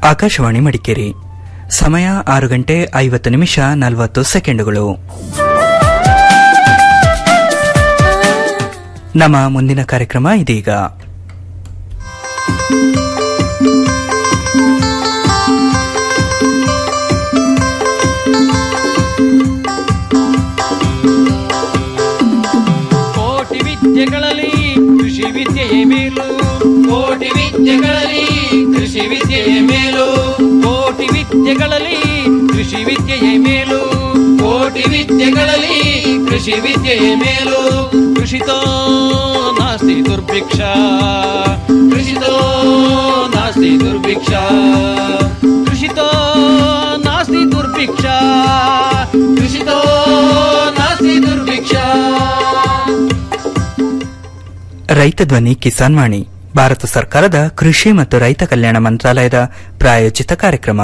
ಆಕಾಶವಾಣಿ ಮಡಿಕೇರಿ ಸಮಯ ಆರು ಗಂಟೆ ಐವತ್ತು ನಿಮಿಷ ನಲವತ್ತು ಸೆಕೆಂಡುಗಳು ನಮ್ಮ ಮುಂದಿನ ಕಾರ್ಯಕ್ರಮ ಇದೀಗ ಕೋಟಿ ವಿದ್ಯೆಗಳಲ್ಲಿ ಕೃಷಿ ವಿದ್ಯೆಯೇ ಮೇಲು ಕೋಟಿ ವಿದ್ಯೆಗಳಲ್ಲಿ ಕೃಷಿ ವಿದ್ಯೆಯೇ ಮೇಲು ಕೋಟಿ ವಿದ್ಯೆಗಳಲ್ಲಿ ಕೃಷಿ ವಿದ್ಯೆಯೇ ಮೇಲು ಕೋಟಿ ವಿದ್ಯೆಗಳಲ್ಲಿ ಕೃಷಿ ವಿದ್ಯೆಯೇ ಮೇಲು ಕೃಷಿತೋ ನಾಸ್ತಿ ದುರ್ಭಿಕ್ಷ ಕೃಷಿತೋ ನಾಸ್ತಿ ದುರ್ಭಿಕ್ಷ ಕೃಷಿತೋ ನಾಸ್ತಿ ದುರ್ಭಿಕ್ಷ ಕೃಷಿತೋ ನಾಸ್ತಿ ದುರ್ಭಿಕ್ಷ ರೈತ ಧ್ವನಿ ಕಿಸಾನ್ ವಾಣಿ ಭಾರತ ಸರ್ಕಾರದ ಕೃಷಿ ಮತ್ತು ರೈತ ಕಲ್ಯಾಣ ಮಂತ್ರಾಲಯದ ಪ್ರಾಯೋಜಿತ ಕಾರ್ಯಕ್ರಮ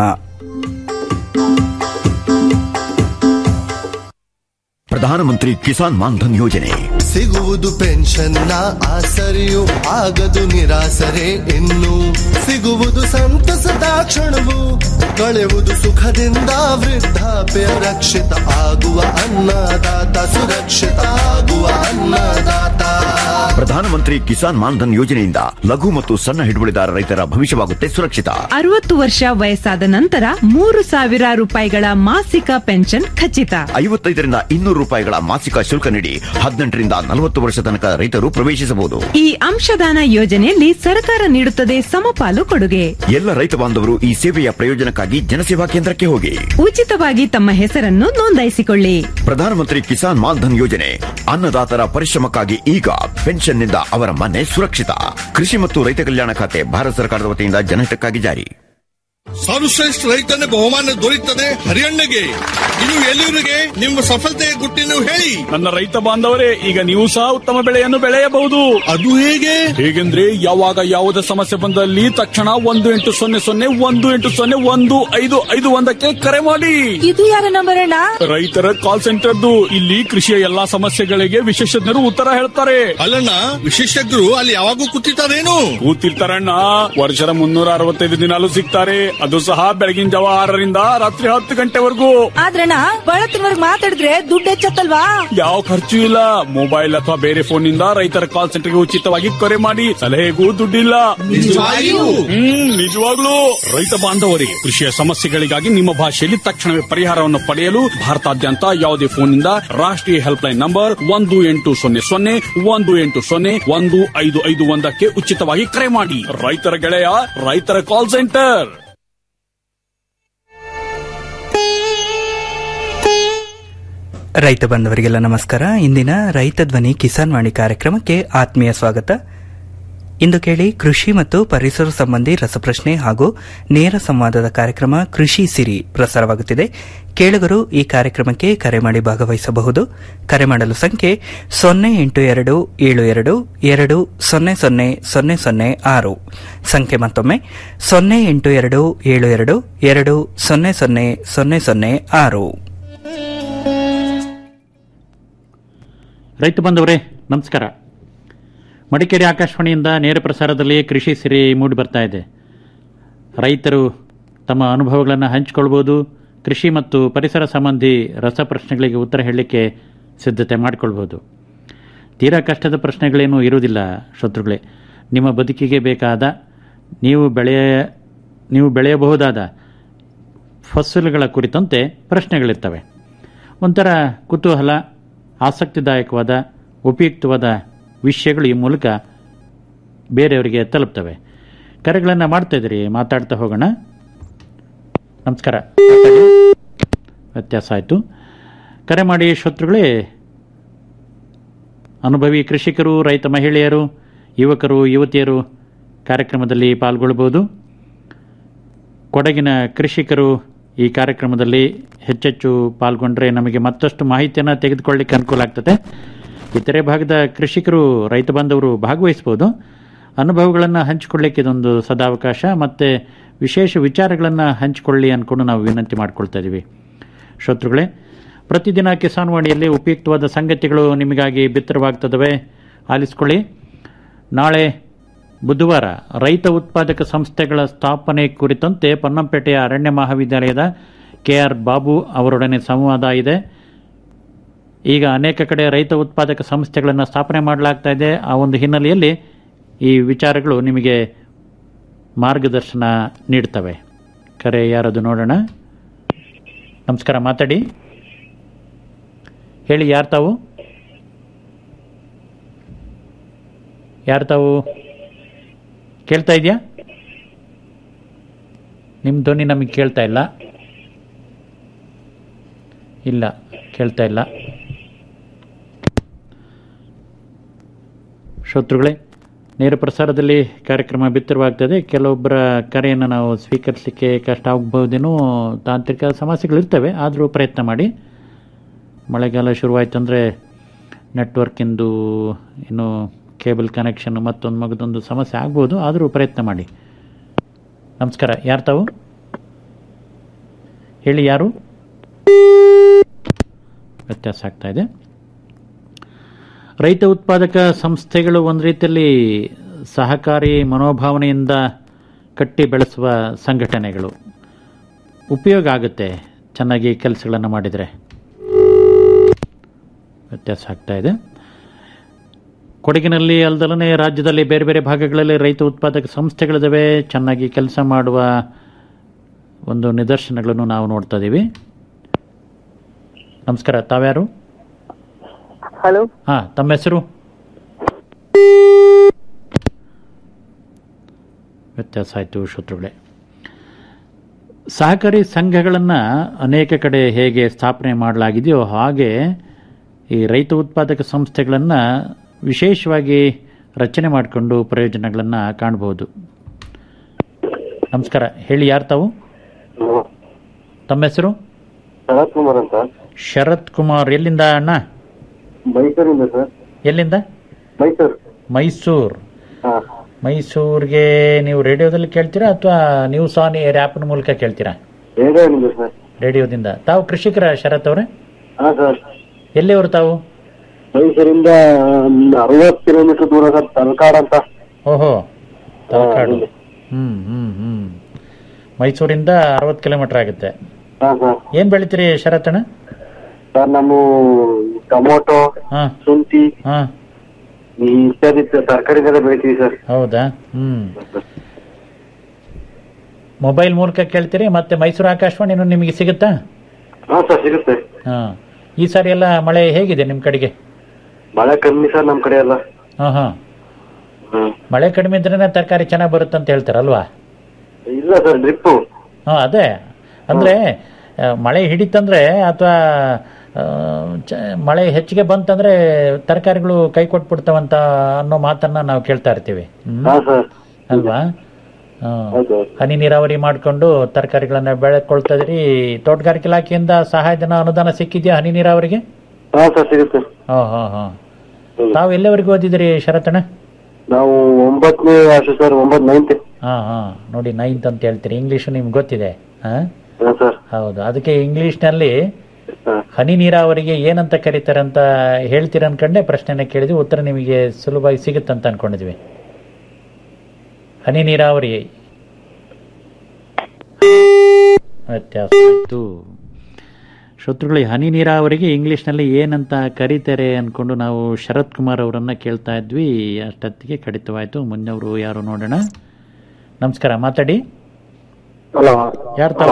ಪ್ರಧಾನಮಂತ್ರಿ ಕಿಸಾನ್ ಮಾನ್ಧನ್ ಯೋಜನೆ ಸಿಗುವುದು ಪೆನ್ಷನ್ನ ಆಸರೆಯು ಆಗದು ನಿರಾಸರೆ ಇನ್ನು ಸಿಗುವುದು ಸಂತಸದ ಕ್ಷಣವು ಕಳೆಯುವುದು ಸುಖದಿಂದ ವೃದ್ಧಾಪ್ಯ ರಕ್ಷಿತ ಆಗುವ ಅನ್ನದಾತ ಸುರಕ್ಷಿತ ಆಗುವ ಅನ್ನದಾತ ಪ್ರಧಾನಮಂತ್ರಿ ಕಿಸಾನ್ ಮಾನ್ಧನ್ ಯೋಜನೆಯಿಂದ ಲಘು ಮತ್ತು ಸಣ್ಣ ಹಿಡುವಳಿದಾರ ರೈತರ ಭವಿಷ್ಯವಾಗುತ್ತೆ ಸುರಕ್ಷಿತ ಅರವತ್ತು ವರ್ಷ ವಯಸ್ಸಾದ ನಂತರ ಮೂರು ಸಾವಿರ ರೂಪಾಯಿಗಳ ಮಾಸಿಕ ಪೆನ್ಷನ್ ಖಚಿತ ಐವತ್ತೈದರಿಂದ ಇನ್ನೂರು ರೂಪಾಯಿಗಳ ಮಾಸಿಕ ಶುಲ್ಕ ನೀಡಿ ಹದಿನೆಂಟರಿಂದ ನಲವತ್ತು ವರ್ಷ ತನಕ ರೈತರು ಪ್ರವೇಶಿಸಬಹುದು ಈ ಅಂಶದಾನ ಯೋಜನೆಯಲ್ಲಿ ಸರ್ಕಾರ ನೀಡುತ್ತದೆ ಸಮಪಾಲು ಕೊಡುಗೆ ಎಲ್ಲ ರೈತ ಬಾಂಧವರು ಈ ಸೇವೆಯ ಪ್ರಯೋಜನಕ್ಕಾಗಿ ಜನಸೇವಾ ಕೇಂದ್ರಕ್ಕೆ ಹೋಗಿ ಉಚಿತವಾಗಿ ತಮ್ಮ ಹೆಸರನ್ನು ನೋಂದಾಯಿಸಿಕೊಳ್ಳಿ ಪ್ರಧಾನಮಂತ್ರಿ ಕಿಸಾನ್ ಮಾನ್ಧನ್ ಯೋಜನೆ ಅನ್ನದಾತರ ಪರಿಶ್ರಮಕ್ಕಾಗಿ ಈಗ ಪೆನ್ಷನ್ನಿಂದ ಅವರ ಮನೆ ಸುರಕ್ಷಿತ ಕೃಷಿ ಮತ್ತು ರೈತ ಕಲ್ಯಾಣ ಖಾತೆ ಭಾರತ ಸರ್ಕಾರದ ವತಿಯಿಂದ ಜನಹಿತಕ್ಕಾಗಿ ಜಾರಿ ಸರ್ವಶ್ರೇಷ್ಠ ರೈತನ ಬಹುಮಾನ ದೊರೆಯುತ್ತದೆ ಹರಿಯಣ್ಣಗೆ ಇದು ಎಲ್ಲಿವರಿಗೆ ನಿಮ್ಮ ಸಫಲತೆಯ ಗುಟ್ಟಿನ ಹೇಳಿ ನನ್ನ ರೈತ ಬಾಂಧವರೇ ಈಗ ನೀವು ಸಹ ಉತ್ತಮ ಬೆಳೆಯನ್ನು ಬೆಳೆಯಬಹುದು ಅದು ಹೇಗೆ ಹೇಗೆಂದ್ರೆ ಯಾವಾಗ ಯಾವುದೇ ಸಮಸ್ಯೆ ಬಂದಲ್ಲಿ ತಕ್ಷಣ ಒಂದು ಎಂಟು ಸೊನ್ನೆ ಸೊನ್ನೆ ಒಂದು ಎಂಟು ಸೊನ್ನೆ ಒಂದು ಐದು ಐದು ಒಂದಕ್ಕೆ ಕರೆ ಮಾಡಿ ಇದು ಯಾರ ನಂಬರ್ ಅಣ್ಣ ರೈತರ ಕಾಲ್ ಸೆಂಟರ್ದು ಇಲ್ಲಿ ಕೃಷಿಯ ಎಲ್ಲಾ ಸಮಸ್ಯೆಗಳಿಗೆ ವಿಶೇಷಜ್ಞರು ಉತ್ತರ ಹೇಳ್ತಾರೆ ಅಲ್ಲಣ್ಣ ವಿಶೇಷಜ್ಞರು ಅಲ್ಲಿ ಯಾವಾಗೂ ಕೂತಿರ್ತಾರೇನು ಕೂತಿರ್ತಾರಣ್ಣ ವರ್ಷದ ಮುನ್ನೂರ ಅರವತ್ತೈದು ದಿನಾಲು ಸಿಗ್ತಾರೆ ಅದು ಸಹ ಬೆಳಗಿನ ಜಾವ ಆರರಿಂದ ರಾತ್ರಿ ಹತ್ತು ಗಂಟೆವರೆಗೂ ಆದ್ರಣ್ಣ ಬಳತ್ತಿನವರ್ಗ್ ಮಾತಾಡಿದ್ರೆ ದುಡ್ಡು ಹೆಚ್ಚತ್ತಲ್ವಾ ಯಾವ ಖರ್ಚು ಇಲ್ಲ ಮೊಬೈಲ್ ಅಥವಾ ಬೇರೆ ಫೋನ್ ನಿಂದ ರೈತರ ಕಾಲ್ ಸೆಂಟರ್ಗೆ ಉಚಿತವಾಗಿ ಕರೆ ಮಾಡಿ ಸಲಹೆಗೂ ದುಡ್ಡಿಲ್ಲ ನಿಜವಾಗಿಯೂ? ಹ್ಮ್ ನಿಜವಾಗ್ಲೂ ರೈತ ಬಾಂಧವರಿಗೆ ಕೃಷಿಯ ಸಮಸ್ಯೆಗಳಿಗಾಗಿ ನಿಮ್ಮ ಭಾಷೆಯಲ್ಲಿ ತಕ್ಷಣವೇ ಪರಿಹಾರವನ್ನು ಪಡೆಯಲು ಭಾರತಾದ್ಯಂತ ಯಾವುದೇ ಫೋನ್ನಿಂದ ರಾಷ್ಟ್ರೀಯ ಹೆಲ್ಪ್ ಲೈನ್ ನಂಬರ್ ಒಂದು ಎಂಟು ಸೊನ್ನೆ ಸೊನ್ನೆ ಒಂದು ಎಂಟು ಸೊನ್ನೆ ಒಂದು ಐದು ಐದು ಒಂದಕ್ಕೆ ಉಚಿತವಾಗಿ ಕರೆ ಮಾಡಿ ರೈತರ ಗೆಳೆಯ ರೈತರ ಕಾಲ್ ಸೆಂಟರ್ ರೈತ ಬಂಧವರಿಗೆಲ್ಲ ನಮಸ್ಕಾರ ಇಂದಿನ ರೈತ ಧ್ವನಿ ಕಿಸಾನ್ ವಾಣಿ ಕಾರ್ಯಕ್ರಮಕ್ಕೆ ಆತ್ಮೀಯ ಸ್ವಾಗತ ಇಂದು ಕೇಳಿ ಕೃಷಿ ಮತ್ತು ಪರಿಸರ ಸಂಬಂಧಿ ರಸಪ್ರಶ್ನೆ ಹಾಗೂ ನೇರ ಸಂವಾದದ ಕಾರ್ಯಕ್ರಮ ಕೃಷಿ ಸಿರಿ ಪ್ರಸಾರವಾಗುತ್ತಿದೆ ಕೇಳುಗರು ಈ ಕಾರ್ಯಕ್ರಮಕ್ಕೆ ಕರೆ ಮಾಡಿ ಭಾಗವಹಿಸಬಹುದು ಕರೆ ಮಾಡಲು ಸಂಖ್ಯೆ ಸೊನ್ನೆ ಎಂಟು ಎರಡು ಏಳು ಎರಡು ಎರಡು ಸೊನ್ನೆ ಸೊನ್ನೆ ಸೊನ್ನೆ ಸೊನ್ನೆ ಆರು ಸಂಖ್ಯೆ ಮತ್ತೊಮ್ಮೆ ಸೊನ್ನೆ ಎಂಟು ಎರಡು ಏಳು ಎರಡು ಎರಡು ಸೊನ್ನೆ ಸೊನ್ನೆ ಸೊನ್ನೆ ಸೊನ್ನೆ ಆರು ರೈತ ಬಂಧುವರೇ ನಮಸ್ಕಾರ ಮಡಿಕೇರಿ ಆಕಾಶವಾಣಿಯಿಂದ ನೇರ ಪ್ರಸಾರದಲ್ಲಿ ಕೃಷಿ ಸಿರಿ ಮೂಡಿ ಬರ್ತಾ ಇದೆ ರೈತರು ತಮ್ಮ ಅನುಭವಗಳನ್ನು ಹಂಚಿಕೊಳ್ಬೋದು ಕೃಷಿ ಮತ್ತು ಪರಿಸರ ಸಂಬಂಧಿ ರಸಪ್ರಶ್ನೆಗಳಿಗೆ ಉತ್ತರ ಹೇಳಲಿಕ್ಕೆ ಸಿದ್ಧತೆ ಮಾಡಿಕೊಳ್ಬೋದು ತೀರಾ ಕಷ್ಟದ ಪ್ರಶ್ನೆಗಳೇನೂ ಇರುವುದಿಲ್ಲ ಶತ್ರುಗಳೇ ನಿಮ್ಮ ಬದುಕಿಗೆ ಬೇಕಾದ ನೀವು ಬೆಳೆಯ ನೀವು ಬೆಳೆಯಬಹುದಾದ ಫಸಲುಗಳ ಕುರಿತಂತೆ ಪ್ರಶ್ನೆಗಳಿರ್ತವೆ ಒಂಥರ ಕುತೂಹಲ ಆಸಕ್ತಿದಾಯಕವಾದ ಉಪಯುಕ್ತವಾದ ವಿಷಯಗಳು ಈ ಮೂಲಕ ಬೇರೆಯವರಿಗೆ ತಲುಪ್ತವೆ ಕರೆಗಳನ್ನು ಮಾಡ್ತಾ ಇದ್ದೀರಿ ಮಾತಾಡ್ತಾ ಹೋಗೋಣ ನಮಸ್ಕಾರ ಮಾತಾಡಿ. ವ್ಯತ್ಯಾಸ ಆಯಿತು ಕರೆ ಮಾಡಿ ಶತ್ರುಗಳೇ ಅನುಭವಿ ಕೃಷಿಕರು ರೈತ ಮಹಿಳೆಯರು ಯುವಕರು ಯುವತಿಯರು ಕಾರ್ಯಕ್ರಮದಲ್ಲಿ ಪಾಲ್ಗೊಳ್ಬೋದು ಕೊಡಗಿನ ಕೃಷಿಕರು ಈ ಕಾರ್ಯಕ್ರಮದಲ್ಲಿ ಹೆಚ್ಚೆಚ್ಚು ಪಾಲ್ಗೊಂಡ್ರೆ ನಮಗೆ ಮತ್ತಷ್ಟು ಮಾಹಿತಿಯನ್ನು ತೆಗೆದುಕೊಳ್ಳಿಕ್ಕೆ ಅನುಕೂಲ ಆಗ್ತದೆ ಇತರೆ ಭಾಗದ ಕೃಷಿಕರು ರೈತ ಬಾಂಧವರು ಭಾಗವಹಿಸ್ಬೋದು ಅನುಭವಗಳನ್ನು ಹಂಚಿಕೊಳ್ಳಿಕ್ಕೆ ಇದೊಂದು ಸದಾವಕಾಶ ಮತ್ತು ವಿಶೇಷ ವಿಚಾರಗಳನ್ನು ಹಂಚಿಕೊಳ್ಳಿ ಅಂದ್ಕೊಂಡು ನಾವು ವಿನಂತಿ ಮಾಡ್ಕೊಳ್ತಾ ಇದ್ದೀವಿ ಶ್ರೋತೃಗಳೇ ಪ್ರತಿದಿನ ಕಿಸಾನ್ ವಾಣಿಯಲ್ಲಿ ಉಪಯುಕ್ತವಾದ ಸಂಗತಿಗಳು ನಿಮಗಾಗಿ ಬಿತ್ತರವಾಗ್ತದವೆ ಆಲಿಸ್ಕೊಳ್ಳಿ ನಾಳೆ ಬುಧವಾರ ರೈತ ಉತ್ಪಾದಕ ಸಂಸ್ಥೆಗಳ ಸ್ಥಾಪನೆ ಕುರಿತಂತೆ ಪೊನ್ನಂಪೇಟೆಯ ಅರಣ್ಯ ಮಹಾವಿದ್ಯಾಲಯದ ಕೆಆರ್ ಬಾಬು ಅವರೊಡನೆ ಸಂವಾದ ಇದೆ ಈಗ ಅನೇಕ ಕಡೆ ರೈತ ಉತ್ಪಾದಕ ಸಂಸ್ಥೆಗಳನ್ನು ಸ್ಥಾಪನೆ ಮಾಡಲಾಗ್ತಾ ಇದೆ ಆ ಒಂದು ಹಿನ್ನೆಲೆಯಲ್ಲಿ ಈ ವಿಚಾರಗಳು ನಿಮಗೆ ಮಾರ್ಗದರ್ಶನ ನೀಡ್ತವೆ ಕರೆ ಯಾರದು ನೋಡೋಣ ನಮಸ್ಕಾರ ಮಾತಾಡಿ ಹೇಳಿ ಯಾರು ತಾವು ಯಾರು ತಾವು ಕೇಳ್ತಾ ಇದೆಯಾ ನಿಮ್ಮ ಧ್ವನಿ ನಮಗೆ ಕೇಳ್ತಾ ಇಲ್ಲ ಇಲ್ಲ ಕೇಳ್ತಾ ಇಲ್ಲ ಶ್ರೋತೃಗಳೇ ನೇರ ಪ್ರಸಾರದಲ್ಲಿ ಕಾರ್ಯಕ್ರಮ ಬಿತ್ತರವಾಗ್ತದೆ ಕೆಲವೊಬ್ಬರ ಕರೆಯನ್ನು ನಾವು ಸ್ವೀಕರಿಸಲಿಕ್ಕೆ ಕಷ್ಟ ಆಗಬಹುದೇನೋ ತಾಂತ್ರಿಕ ಸಮಸ್ಯೆಗಳಿರ್ತವೆ ಆದರೂ ಪ್ರಯತ್ನ ಮಾಡಿ ಮಳೆಗಾಲ ಶುರುವಾಯ್ತು ಅಂದರೆ ನೆಟ್ವರ್ಕಿಂದು ಇನ್ನು ಕೇಬಲ್ ಕನೆಕ್ಷನ್ ಮತ್ತೊಂದು ಮಗದೊಂದು ಸಮಸ್ಯೆ ಆಗ್ಬೋದು ಆದರೂ ಪ್ರಯತ್ನ ಮಾಡಿ ನಮಸ್ಕಾರ ಯಾರು ತಾವು ಹೇಳಿ ಯಾರು ವ್ಯತ್ಯಾಸ ಆಗ್ತಾ ಇದೆ ರೈತ ಉತ್ಪಾದಕ ಸಂಸ್ಥೆಗಳು ಒಂದು ರೀತಿಯಲ್ಲಿ ಸಹಕಾರಿ ಮನೋಭಾವನೆಯಿಂದ ಕಟ್ಟಿ ಬೆಳೆಸುವ ಸಂಘಟನೆಗಳು ಉಪಯೋಗ ಆಗುತ್ತೆ ಚೆನ್ನಾಗಿ ಕೆಲಸಗಳನ್ನು ಮಾಡಿದರೆ ವ್ಯತ್ಯಾಸ ಆಗ್ತಾ ಇದೆ ಕೊಡಗಿನಲ್ಲಿ ಅಲ್ದಲನೆ ರಾಜ್ಯದಲ್ಲಿ ಬೇರೆ ಬೇರೆ ಭಾಗಗಳಲ್ಲಿ ರೈತ ಉತ್ಪಾದಕ ಸಂಸ್ಥೆಗಳಿದ್ದಾವೆ ಚೆನ್ನಾಗಿ ಕೆಲಸ ಮಾಡುವ ಒಂದು ನಿದರ್ಶನಗಳನ್ನು ನಾವು ನೋಡ್ತಾ ಇದ್ದೀವಿ ನಮಸ್ಕಾರ ತಾವ್ಯಾರು ಹಲೋ ಹಾ ತಮ್ಮ ಹೆಸರು ವ್ಯತ್ಯಾಸ ಆಯಿತು ಶತ್ರುಗಳೇ ಸಹಕಾರಿ ಸಂಘಗಳನ್ನು ಅನೇಕ ಕಡೆ ಹೇಗೆ ಸ್ಥಾಪನೆ ಮಾಡಲಾಗಿದೆಯೋ ಹಾಗೆ ಈ ರೈತ ಉತ್ಪಾದಕ ಸಂಸ್ಥೆಗಳನ್ನು ವಿಶೇಷವಾಗಿ ರಚನೆ ಮಾಡಿಕೊಂಡು ಪ್ರಯೋಜನಗಳನ್ನು ಕಾಣಬಹುದು ನಮಸ್ಕಾರ ಹೇಳಿ ಯಾರು ತಾವು ತಮ್ಮ ಹೆಸರು ಶರತ್ ಕುಮಾರ್ ಅಂತ ಶರತ್ ಕುಮಾರ್ ಎಲ್ಲಿಂದ ಅಣ್ಣ ಮೈಸೂರಿಂದ ಸರ್ ಎಲ್ಲಿಂದ ಮೈಸೂರು ಮೈಸೂರು ಹಾ ಮೈಸೂರಿಗೆ ನೀವು ರೇಡಿಯೋದಲ್ಲಿ ಕೇಳ್ತೀರಾ ಅಥವಾ ನ್ಯೂಸ್ ಆನ್ ಏರ್ ಆ್ಯಪ್ನ ಮೂಲಕ ಕೇಳ್ತೀರಾ ರೇಡಿಯೋನಿಂದ ಸರ್ ರೇಡಿಯೋದಿಂದ ತಾವು ಕೃಷಿಕರ ಶರತ್ ಅವರೇ ಹಾ ಸರ್ ಎಲ್ಲಿಯವರು ತಾವು ಮೈಸೂರಿಂದ ಅರವತ್ತು ಕಿಲೋಮೀಟರ್ ದೂರ ಸರ್ ತಲಕಾಡ್ ಅಂತ ಓಹೋ ತಲಕಾಡು ಹ್ಮ್ ಹ್ಮ್ ಹ್ಮ್ ಮೈಸೂರಿಂದ ಅರವತ್ತು ಕಿಲೋಮೀಟರ್ ಆಗುತ್ತೆ ಹಾ ಸರ್ ಏನ್ ಬೆಳಿತೀರಿ ಶರತ್ ಅಣ್ಣ ಸರ್ ನಮ್ಮ ಟೊಮೊಟೊ ಹಾ ಶುಂಠಿ ಹಾ ಈ ಇತ್ಯಾದಿ ತರಕಾರಿನೆಲ್ಲ ಬೆಳಿತೀವಿ ಸರ್ ಹೌದಾ ಹ್ಮ್ ಮೊಬೈಲ್ ಮೂಲಕ ಕೇಳ್ತೀರಿ ಮತ್ತೆ ಮೈಸೂರು ಆಕಾಶವಾಣಿನೂ ನಿಮಗೆ ಸಿಗುತ್ತಾ ಹಾ ಸರ್ ಸಿಗುತ್ತೆ ಹಾ ಈ ಸಾರಿ ಎಲ್ಲ ಮಳೆ ಹೇಗಿದೆ ನಿಮ್ಮ ಕಡೆಗೆ ಮಳೆ ಕಮ್ಮಿ ಸರ್ ನಮ್ ಕಡೆ ಎಲ್ಲ ಹಾ ಹಾ ಹ್ಮ್ ಮಳೆ ಕಡಿಮೆ ಇದ್ರೇನೆ ತರಕಾರಿ ಚೆನ್ನಾಗಿ ಬರುತ್ತೆ ಅಂತ ಹೇಳ್ತಾರಲ್ವಾ ಇಲ್ಲ ಸರ್ ಡ್ರಿಪ್ಪು ಹಾ ಅದೇ ಅಂದ್ರೆ ಆ, ಮಳೆ ಹಿಡಿತಂದ್ರೆ ಅಥವಾ ಮಳೆ ಹೆಚ್ಚಿಗೆ ಬಂತಂದ್ರೆ ತರಕಾರಿಗಳು ಕೈ ಕೊಟ್ಬಿಡ್ತಾವಂತ ಅನ್ನೋ ಮಾತನ್ನ ನಾವು ಕೇಳ್ತಾ ಇರ್ತೀವಿ ಹ್ಮ್. ಹಾ ಸರ್ ಅಲ್ವಾ ಹಾ. ಹೌದು ಹನಿ ನೀರಾವರಿ ಮಾಡ್ಕೊಂಡು ತರಕಾರಿಗಳನ್ನ ಬೆಳೆಕೊಳ್ತಾ ಇದ್ರಿ ತೋಟಗಾರಿಕೆ ಇಲಾಖೆಯಿಂದ ಸಹಾಯಧನ ಅನುದಾನ ಸಿಕ್ಕಿದ್ಯಾ ಹನಿ ನೀರಾವರಿಗೆ ಹಾ ಸರ್ ಸಿಗುತ್ತೆ ಹಾ ಹಾ ಹಾ ತಾವು ಎಲ್ಲಿವರೆಗೂ ಓದಿದಿರಿ ಶರತಣ್ಣ ನಾವು ಒಂಬತ್ತನೇ ವರ್ಷ ಸರ್ ಒಂಬತ್ ನೈನ್ತ್ ಹಾ ಹಾ ನೋಡಿ ನೈನ್ತ್ ಅಂತ ಹೇಳ್ತೀರಿ ಇಂಗ್ಲಿಷ್ ನಿಮ್ಗೆ ಗೊತ್ತಿದೆ ಹಾ ಹಾ ಸರ್ ಹೌದು ಅದಕ್ಕೆ ಇಂಗ್ಲಿಷ್ನಲ್ಲಿ ಹಾ ಹನಿ ನೀರಾವರಿಗೆ ಏನಂತ ಕರೀತಾರೆ ಅಂತ ಹೇಳ್ತೀರ ಅನ್ಕೊಂಡೆ ಪ್ರಶ್ನೆನ ಕೇಳಿದ್ವಿ ಉತ್ತರ ನಿಮಗೆ ಸುಲಭವಾಗಿ ಸಿಗುತ್ತಂತ ಅನ್ಕೊಂಡಿದ್ವಿ ಹನಿ ನೀರಾವರಿ ವ್ಯತ್ಯಾಸ ಆಯ್ತು ಶತ್ರುಗಳು ಹನಿ ನೀರಾವರಿಗೆ ಇಂಗ್ಲಿಷ್ನಲ್ಲಿ ಏನಂತ ಕರೀತಾರೆ ಅನ್ಕೊಂಡು ನಾವು ಶರತ್ ಕುಮಾರ್ ಅವರನ್ನ ಕೇಳ್ತಾ ಇದ್ವಿ ಅಷ್ಟೊತ್ತಿಗೆ ಕಡಿತವಾಯ್ತು ಮುಂದವರು ಯಾರು ನೋಡೋಣ ನಮಸ್ಕಾರ ಮಾತಾಡಿ ಹಲೋ ಯಾರು ತಾವು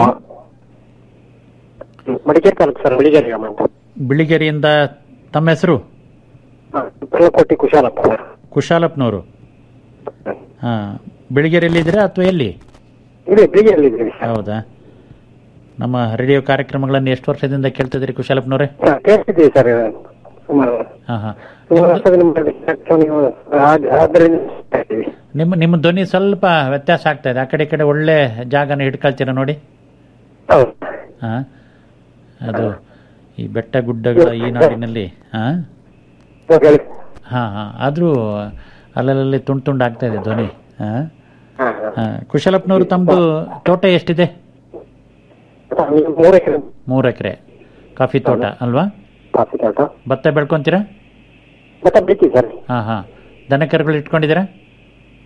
ಮಡಿಕೇರಿ ತಾಲೂಕು ಸರ್ ಮಡಿಕೇರಿ ಗ್ರಾಮ ಅಂತ ಬಿಳಿಗೆರೆಯಿಂದ ತಮ್ಮ ಹೆಸರು ಕೊಟ್ಟಿ ಕುಶಾಲಪ್ಪ ಸರ್ ಕುಶಾಲಪ್ಪನವರು ಹಾ ಬಿಳಿಗೆರೆಯಲ್ಲಿ ಇದ್ದೀರಾ ಅಥವಾ ಎಲ್ಲಿ ಇಲ್ಲಿ ಬಿಳಿಗಿರಿಯಲ್ಲಿ ಇದ್ದೀವಿ ಹೌದಾ ನಮ್ಮ ರೇಡಿಯೋ ಕಾರ್ಯಕ್ರಮಗಳನ್ನು ಎಷ್ಟು ವರ್ಷದಿಂದ ಕೇಳ್ತಿದ್ದೀರಿ ಕುಶಾಲಪ್ಪನವರೇ ಹಾ, ಕೇಳ್ತಿದ್ದೀವಿ ಸರ್ ಸುಮಾರು ಹಾ ಹಾ ಸುಮಾರು ವರ್ಷದ ನಿಮ್ಮ ನೀವು ಆದ್- ಆದ್ದರಿಂದ ಕೇಳ್ತೀವಿ. ನಿಮ್ಮ ನಿಮ್ಮ ಧ್ವನಿ ಸ್ವಲ್ಪ ವ್ಯತ್ಯಾಸ ಆಗ್ತಾ ಇದೆ ಆ ಕಡೆ ಈ ಕಡೆ ಒಳ್ಳೆ ಜಾಗನ ಹಿಡ್ಕೊಳ್ತೀರಾ ನೋಡಿ ಹೌದು ಹಾ ಅದು ಈ ಬೆಟ್ಟ ಗುಡ್ಡಗಳ ಈ ನಾಡಿನಲ್ಲಿ ಹಾ ಇವಾಗ ಹೇಳಿ. ಹಾ ಹಾ ಆದ್ರೂ ಅಲ್ಲಲ್ಲಿ ತುಂಡು ತುಂಡು ಆಗ್ತಾ ಇದೆ ಧ್ವನಿ ಹಾ ಹಾ, ಹಾ. ಹಾ ಕುಶಲಪ್ಪನವರು ತಮ್ಮದು ತೋಟ ಎಷ್ಟಿದೆ ನೀವು ಮೂರು ಎಕರೆ ಮೂರು ಎಕರೆ ಕಾಫಿ ತೋಟ ಅಲ್ವಾ ಕಾಫಿ ತೋಟ ಭತ್ತ ಬೆಳ್ಕೊಂತೀರಾ ಮತ್ತೆ ಬೆಳಿತೀವಿ ಸರ್ ಹಾ ಹಾ ದನ ಕರುಗಳು ಇಟ್ಕೊಂಡಿದ್ದೀರಾ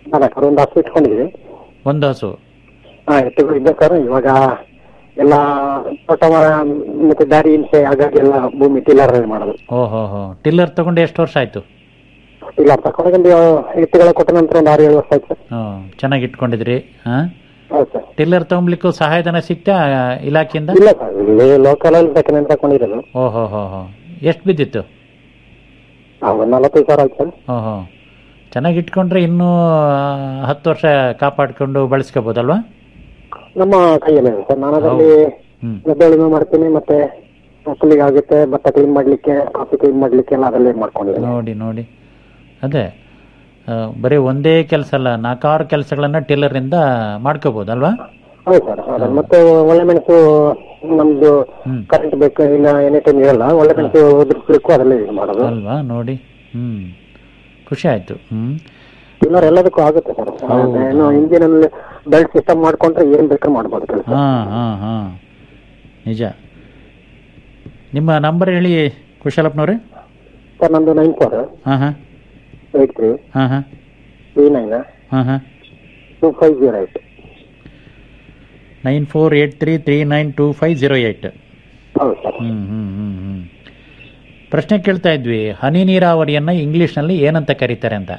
ಅಲ್ಲ ಸರ್ ಒಂದು ಹಸು ಇಟ್ಕೊಂಡಿದ್ವಿ ಒಂದು ಹಸು ಹಾ ಎತ್ತುಗಳು ಇದೆ ಸರ್ ಇವಾಗ ಎಲ್ಲ ತೋಟ ಮರ ಮತ್ತೆ ದಾರಿ ಹಿಂಸೆ ಹಾಗಾಗಿ ಎಲ್ಲ ಭೂಮಿ ಟಿಲ್ಲರ್ ಮಾಡೋದು ಓಹೋ ಹೋ ಟಿಲ್ಲರ್ ತಗೊಂಡು ಎಷ್ಟು ವರ್ಷ ಆಯ್ತು ಟಿಲ್ಲರ್ ತಗೊಂಡು ಎತ್ತುಗಳ ಕೊಟ್ಟ ನಂತರ ಒಂದು ಆರು ಏಳು ವರ್ಷ ಆಯ್ತು ಸರ್ ಹ್ಮ್ ಚೆನ್ನಾಗಿ ಇಟ್ಕೊಂಡಿದ್ರಿ ಹಾ ಹೌದು ಸರ್ ಟಿಲ್ಲರ್ ತಗೊಂಬ್ಲಿಕ್ಕೂ ಸಹಾಯಧನ ಸಿಗ್ತಾ ಇಲಾಖೆಯಿಂದ ಇಲ್ಲ ಸರ್ ಇಲ್ಲಿ ಲೋಕಲ್ ಅಲ್ಲಿ ಸೆಕೆಂಡ್ ಹ್ಯಾಂಡ್ ತಗೊಂಡಿರೋದು ಓಹೋ ಹೋ ಹೋ ಎಷ್ಟು ಬಿದ್ದಿತ್ತು ಆ, ಒಂದು ನಲವತ್ತೈದು ಸಾವಿರ ಆಯ್ತು ಸರ್ ಓಹೋ ಚೆನ್ನಾಗಿ ಇಟ್ಕೊಂಡ್ರೆ ಇನ್ನೂ ಆ, ಹತ್ತು ವರ್ಷ ಕಾಪಾಡ್ಕೊಂಡು ಬಳಸ್ಕೋಬೋದಲ್ವಾ ನಮ್ಮ ಕೈಯಲ್ಲೇ ಇದೆ ಸರ್ ನಾನು ಅದರಲ್ಲಿ ಹ್ಮ್. ಗದ್ದೆ ಉಳುಮೆ ಮಾಡ್ತೀನಿ ಮತ್ತೆ ಮಕ್ಕಳಿಗೆ ಆಗುತ್ತೆ ಭತ್ತ ಕ್ಲೀನ್ ಮಾಡ್ಲಿಕ್ಕೆ ಕಾಫಿ ಕ್ಲೀನ್ ಮಾಡ್ಲಿಕ್ಕೆ ಎಲ್ಲ ಅದರಲ್ಲೇ ಮಾಡ್ಕೊಂಡಿದ್ದೀನಿ ನೋಡಿ ನೋಡಿ ಅದೇ ಆ, ಬರೀ ಒಂದೇ ಕೆಲಸ ಅಲ್ಲ ನಾಲ್ಕಾರು ಕೆಲಸಗಳನ್ನ ಟಿಲ್ಲರಿಂದ ಮಾಡ್ಕೋಬೋದಲ್ವಾ ಹೌದು ಸರ್ ಹೌದು ಮತ್ತೆ ಒಳ್ಳೆ ಮೆಣಸು ನಮ್ದು ಕರೆಂಟ್ ಬೇಕು ಇಲ್ಲ ಎನಿ ಟೈಮ್ ಇರಲ್ಲ ಒಳ್ಳೆ ಮೆಣಸು ಉದುರಿಸ್ಲಿಕ್ಕೂ ಅದರಲ್ಲೇ ಯೂಸ್ ಮಾಡೋದು ಅಲ್ವಾ ನೋಡಿ ಹ್ಮ್ ಖುಷಿ ಆಯ್ತು ಹ್ಮ್ ಟಿಲ್ಲರ್ ಎಲ್ಲದಕ್ಕೂ ಆಗುತ್ತೆ ಸರ್ ಹೌದು. ಏನು ಇಂಜಿನ್ ಅಲ್ಲಿ ಬೆಲ್ಟ್ ಸಿಸ್ಟಮ್ ಮಾಡ್ಕೊಂಡ್ರೆ ಏನ್ ಬೇಕಾದ್ರೂ ಮಾಡ್ಬೋದು ಕೆಲಸ ಹಾ ಹಾ ಹಾ ನಿಜ ನಿಮ್ಮ ನಂಬರ್ ಹೇಳಿ ಕುಶಲಪ್ಪನವ್ರೆ ಸರ್ ನಂದು ನೈನ್ ಫೋರ್ ಹಾ ಹಾ ಏಟ್ ತ್ರೀ ಹಾ ಹಾ ತ್ರೀ ನೈನ್ ಹಾ ಹಾ two five zero eight nine four eight three three nine two five zero eight ಹೌದು sir hmm hmm hmm hmm ಪ್ರಶ್ನೆ ಕೇಳ್ತಾ ಇದ್ವಿ ಹನಿ ನೀರಾವರಿಯನ್ನ ಇಂಗ್ಲಿಷ್ನಲ್ಲಿ ಏನಂತ ಕರೀತಾರೆ ಅಂತ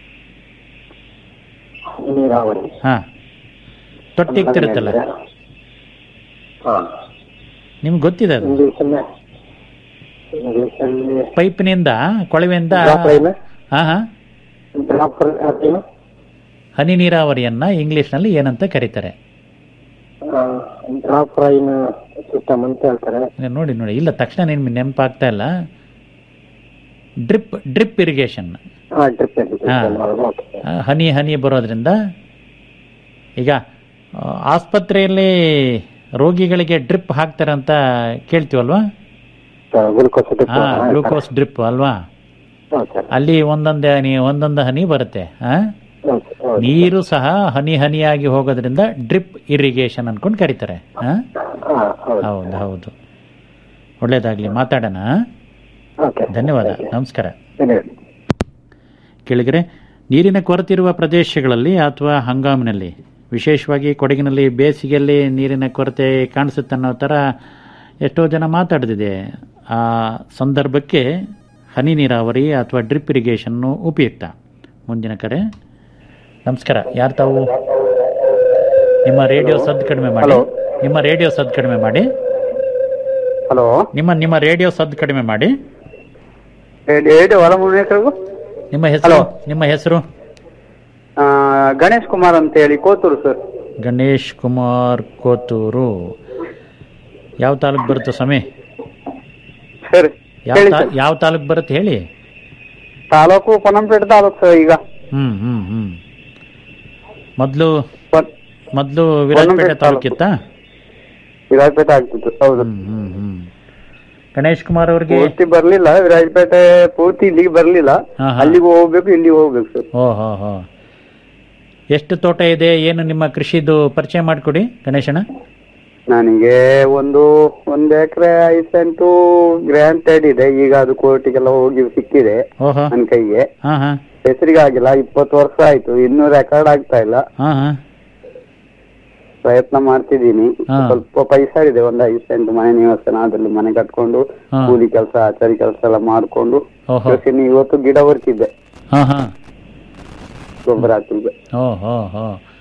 ನೀರಾವರಿ ಹಾ ತೊಟ್ಟಿ ಇಕ್ತಿರುತ್ತಲ್ಲ ಹಾ ನಿಮ್ಗೆ ಗೊತ್ತಿದೆ ಅದು ಇಂಗ್ಲಿಷ್ ಇಂಗ್ಲಿಷ್ ಅಲ್ಲಿ ಪೈಪ್ನಿಂದ ಕೊಳವೆಯಿಂದ Drop line? ಹಾ ಹಾ ಡ್ರಾಪ್ ಏನು ಹನಿ ನೀರಾವರಿಯನ್ನ ಇಂಗ್ಲಿಷ್ನಲ್ಲಿ ಏನಂತ ಕರೀತಾರೆ ಡ್ರಾಪ್ ರೈನ್ ಸಿಸ್ಟಮ್ ಅಂತ ಹೇಳ್ತಾರೆ ನೀವ್ ನೋಡಿ ನೋಡಿ ಇಲ್ಲ ತಕ್ಷಣ ನಿಮ್ಗೆ ನೆನಪಾಗ್ತಾ ಇಲ್ಲ ಡ್ರಿಪ್ ಡ್ರಿಪ್ ಇರಿಗೇಷನ್ ಹಾ ಡ್ರಿಪ್ ಹಾ. ಹನಿ ಹನಿ ಬರೋದ್ರಿಂದ ಈಗ ಆ, ಆಸ್ಪತ್ರೆಯಲ್ಲಿ ರೋಗಿಗಳಿಗೆ ಡ್ರಿಪ್ ಹಾಕ್ತಾರೆ ಅಂತ ಕೇಳ್ತೀವಲ್ವಾ ಗ್ಲುಕೋಸ್ ಹಾ ಗ್ಲೂಕೋಸ್ ಡ್ರಿಪ್ ಅಲ್ವಾ ಅಲ್ಲಿ ಒಂದೊಂದೇ ಹನಿ ಒಂದೊಂದು ಹನಿ ಬರುತ್ತೆ ಆ? ನೀರು ಸಹ ಹನಿ ಹನಿಯಾಗಿ ಹೋಗೋದ್ರಿಂದ ಡ್ರಿಪ್ ಇರಿಗೇಷನ್ ಅನ್ಕೊಂಡು ಕರೀತಾರೆ ಆ? ಹೌದು ಹೌದು ಒಳ್ಳೇದಾಗ್ಲಿ ಮಾತಾಡೋಣ ಧನ್ಯವಾದ ನಮಸ್ಕಾರ ಕೇಳಿದರೆ ನೀರಿನ ಕೊರತೆ ಇರುವ ಪ್ರದೇಶಗಳಲ್ಲಿ ಅಥವಾ ಹಂಗಾಮಿನಲ್ಲಿ ವಿಶೇಷವಾಗಿ ಕೊಡಗಿನಲ್ಲಿ ಬೇಸಿಗೆಯಲ್ಲಿ ನೀರಿನ ಕೊರತೆ ಕಾಣಿಸುತ್ತೆ ಅನ್ನೋ ಥರ ಎಷ್ಟೋ ಜನ ಮಾತಾಡ್ದಿದೆ ಆ ಸಂದರ್ಭಕ್ಕೆ ಹನಿ ನೀರಾವರಿ ಅಥವಾ ಡ್ರಿಪ್ ಇರಿಗೇಷನ್ನು ಉಪಯುಕ್ತ ಮುಂದಿನ ಕರೆ ನಮಸ್ಕಾರ ಯಾರು ತಾವು ನಿಮ್ಮ ರೇಡಿಯೋ ಸದ್ ಕಡಿಮೆ ಮಾಡಿ ನಿಮ್ಮ ರೇಡಿಯೋ ಸದ್ ಕಡಿಮೆ ಮಾಡಿ ಹಲೋ ನಿಮ್ಮ ನಿಮ್ಮ ರೇಡಿಯೋ ಸದ್ ಕಡಿಮೆ ಮಾಡಿ ಏಡು ಹೊಲ ಮುನೇಕರು ನಿಮ್ಮ ಹೆಸರು ನಿಮ್ಮ ಹೆಸರು ಗಣೇಶ್ ಕುಮಾರ್ ಅಂತ ಹೇಳಿ ಕೋತೂರು ಸರ್ ಗಣೇಶ್ ಕುಮಾರ್ ಕೋತೂರು ಯಾವ ತಾಲೂಕ್ ಬರುತ್ತೆ ಸ್ವಾಮಿ ಸರಿ ಯಾವ ಹೇಳಿ ತಾ- ಸರ್. ಯಾವ ತಾಲೂಕ್ ಬರುತ್ತೆ ಹೇಳಿ ತಾಲೂಕು ಪೊನ್ನಂಪೇಟೆ ತಾಲೂಕು ಸರ್ ಈಗ ಹ್ಮ್ ಹ್ಮ್ ಹ್ಮ್ ಮೊದ್ಲು ಮೊದ್ಲು ವಿರಾಜಪೇಟೆ ಪೊನ್ನಂಪೇಟೆ ತಾಲೂಕಿತ್ತಾ ವಿರಾಜಪೇಟೆ ಆಗ್ತಿತ್ತು ಹೌದು ಹ್ಮ್ ಹ್ಮ್ ಗಣೇಶ್ ಕುಮಾರ್ ಅವ್ರಿಗೆ ಪೂರ್ತಿ ಬರ್ಲಿಲ್ಲ ವಿರಾಜಪೇಟೆ ಪೂರ್ತಿ ಇಲ್ಲಿಗೆ ಬರ್ಲಿಲ್ಲ ಹಾ, ಹಾ. ಅಲ್ಲಿಗೆ ಹೋಗ್ಬೇಕು ಇಲ್ಲಿಗೆ ಹೋಗ್ಬೇಕು ಸರ್ ಓ ಹೋ ಹೋ ಎಷ್ಟು ತೋಟ ಇದೆ ಏನು ನಿಮ್ಮ ಕೃಷಿದು ಪರಿಚಯ ಮಾಡಿಕೊಡಿ ಗಣೇಶಣ್ಣ ನನಗೆ ಒಂದು ಒಂದ್ ಎಕರೆ ಐದು ಸೆಂಟು ಗ್ರಾಂಟೆಡ್ ಇದೆ ಈಗ ಅದು ಕೋರ್ಟಿಗೆಲ್ಲ ಹೋಗಿ ಸಿಕ್ಕಿದೆ ಓಹೋ ನನ್ ಕೈಗೆ ಹಾ ಹಾ ಹೆಸರಿಗೆ ಆಗಿಲ್ಲ ಇಪ್ಪತ್ತು ವರ್ಷ ಆಯ್ತು ಇನ್ನೂ ರೆಕಾರ್ಡ್ ಆಗ್ತಾ ಇಲ್ಲ ಹಾ ಹಾ ಪ್ರಯತ್ನ ಮಾಡ್ತಿದ್ದೀನಿ ಹಾ. ಸ್ವಲ್ಪ ಪೈಸಾ ಇದೆ ಒಂದ್ ಐದು ಸೆಂಟ್ ಮನೆ ನಿವಾಸನ ಅದ್ರಲ್ಲಿ ಮನೆ ಕಟ್ಕೊಂಡು ಹಾ. ಕೂಲಿ ಕೆಲಸ ಆಚಾರಿ ಕೆಲಸ ಎಲ್ಲ ಮಾಡ್ಕೊಂಡು ಓಹೋ ಕೃಷಿನ ಇವತ್ತು ಗಿಡ ಹೊರ್ತಿದ್ದೆ ಹಾ ಹಾ ಗೊಬ್ಬರ ಹಾಕಿದ್ದೆ ಓ ಹೋ ಹೋ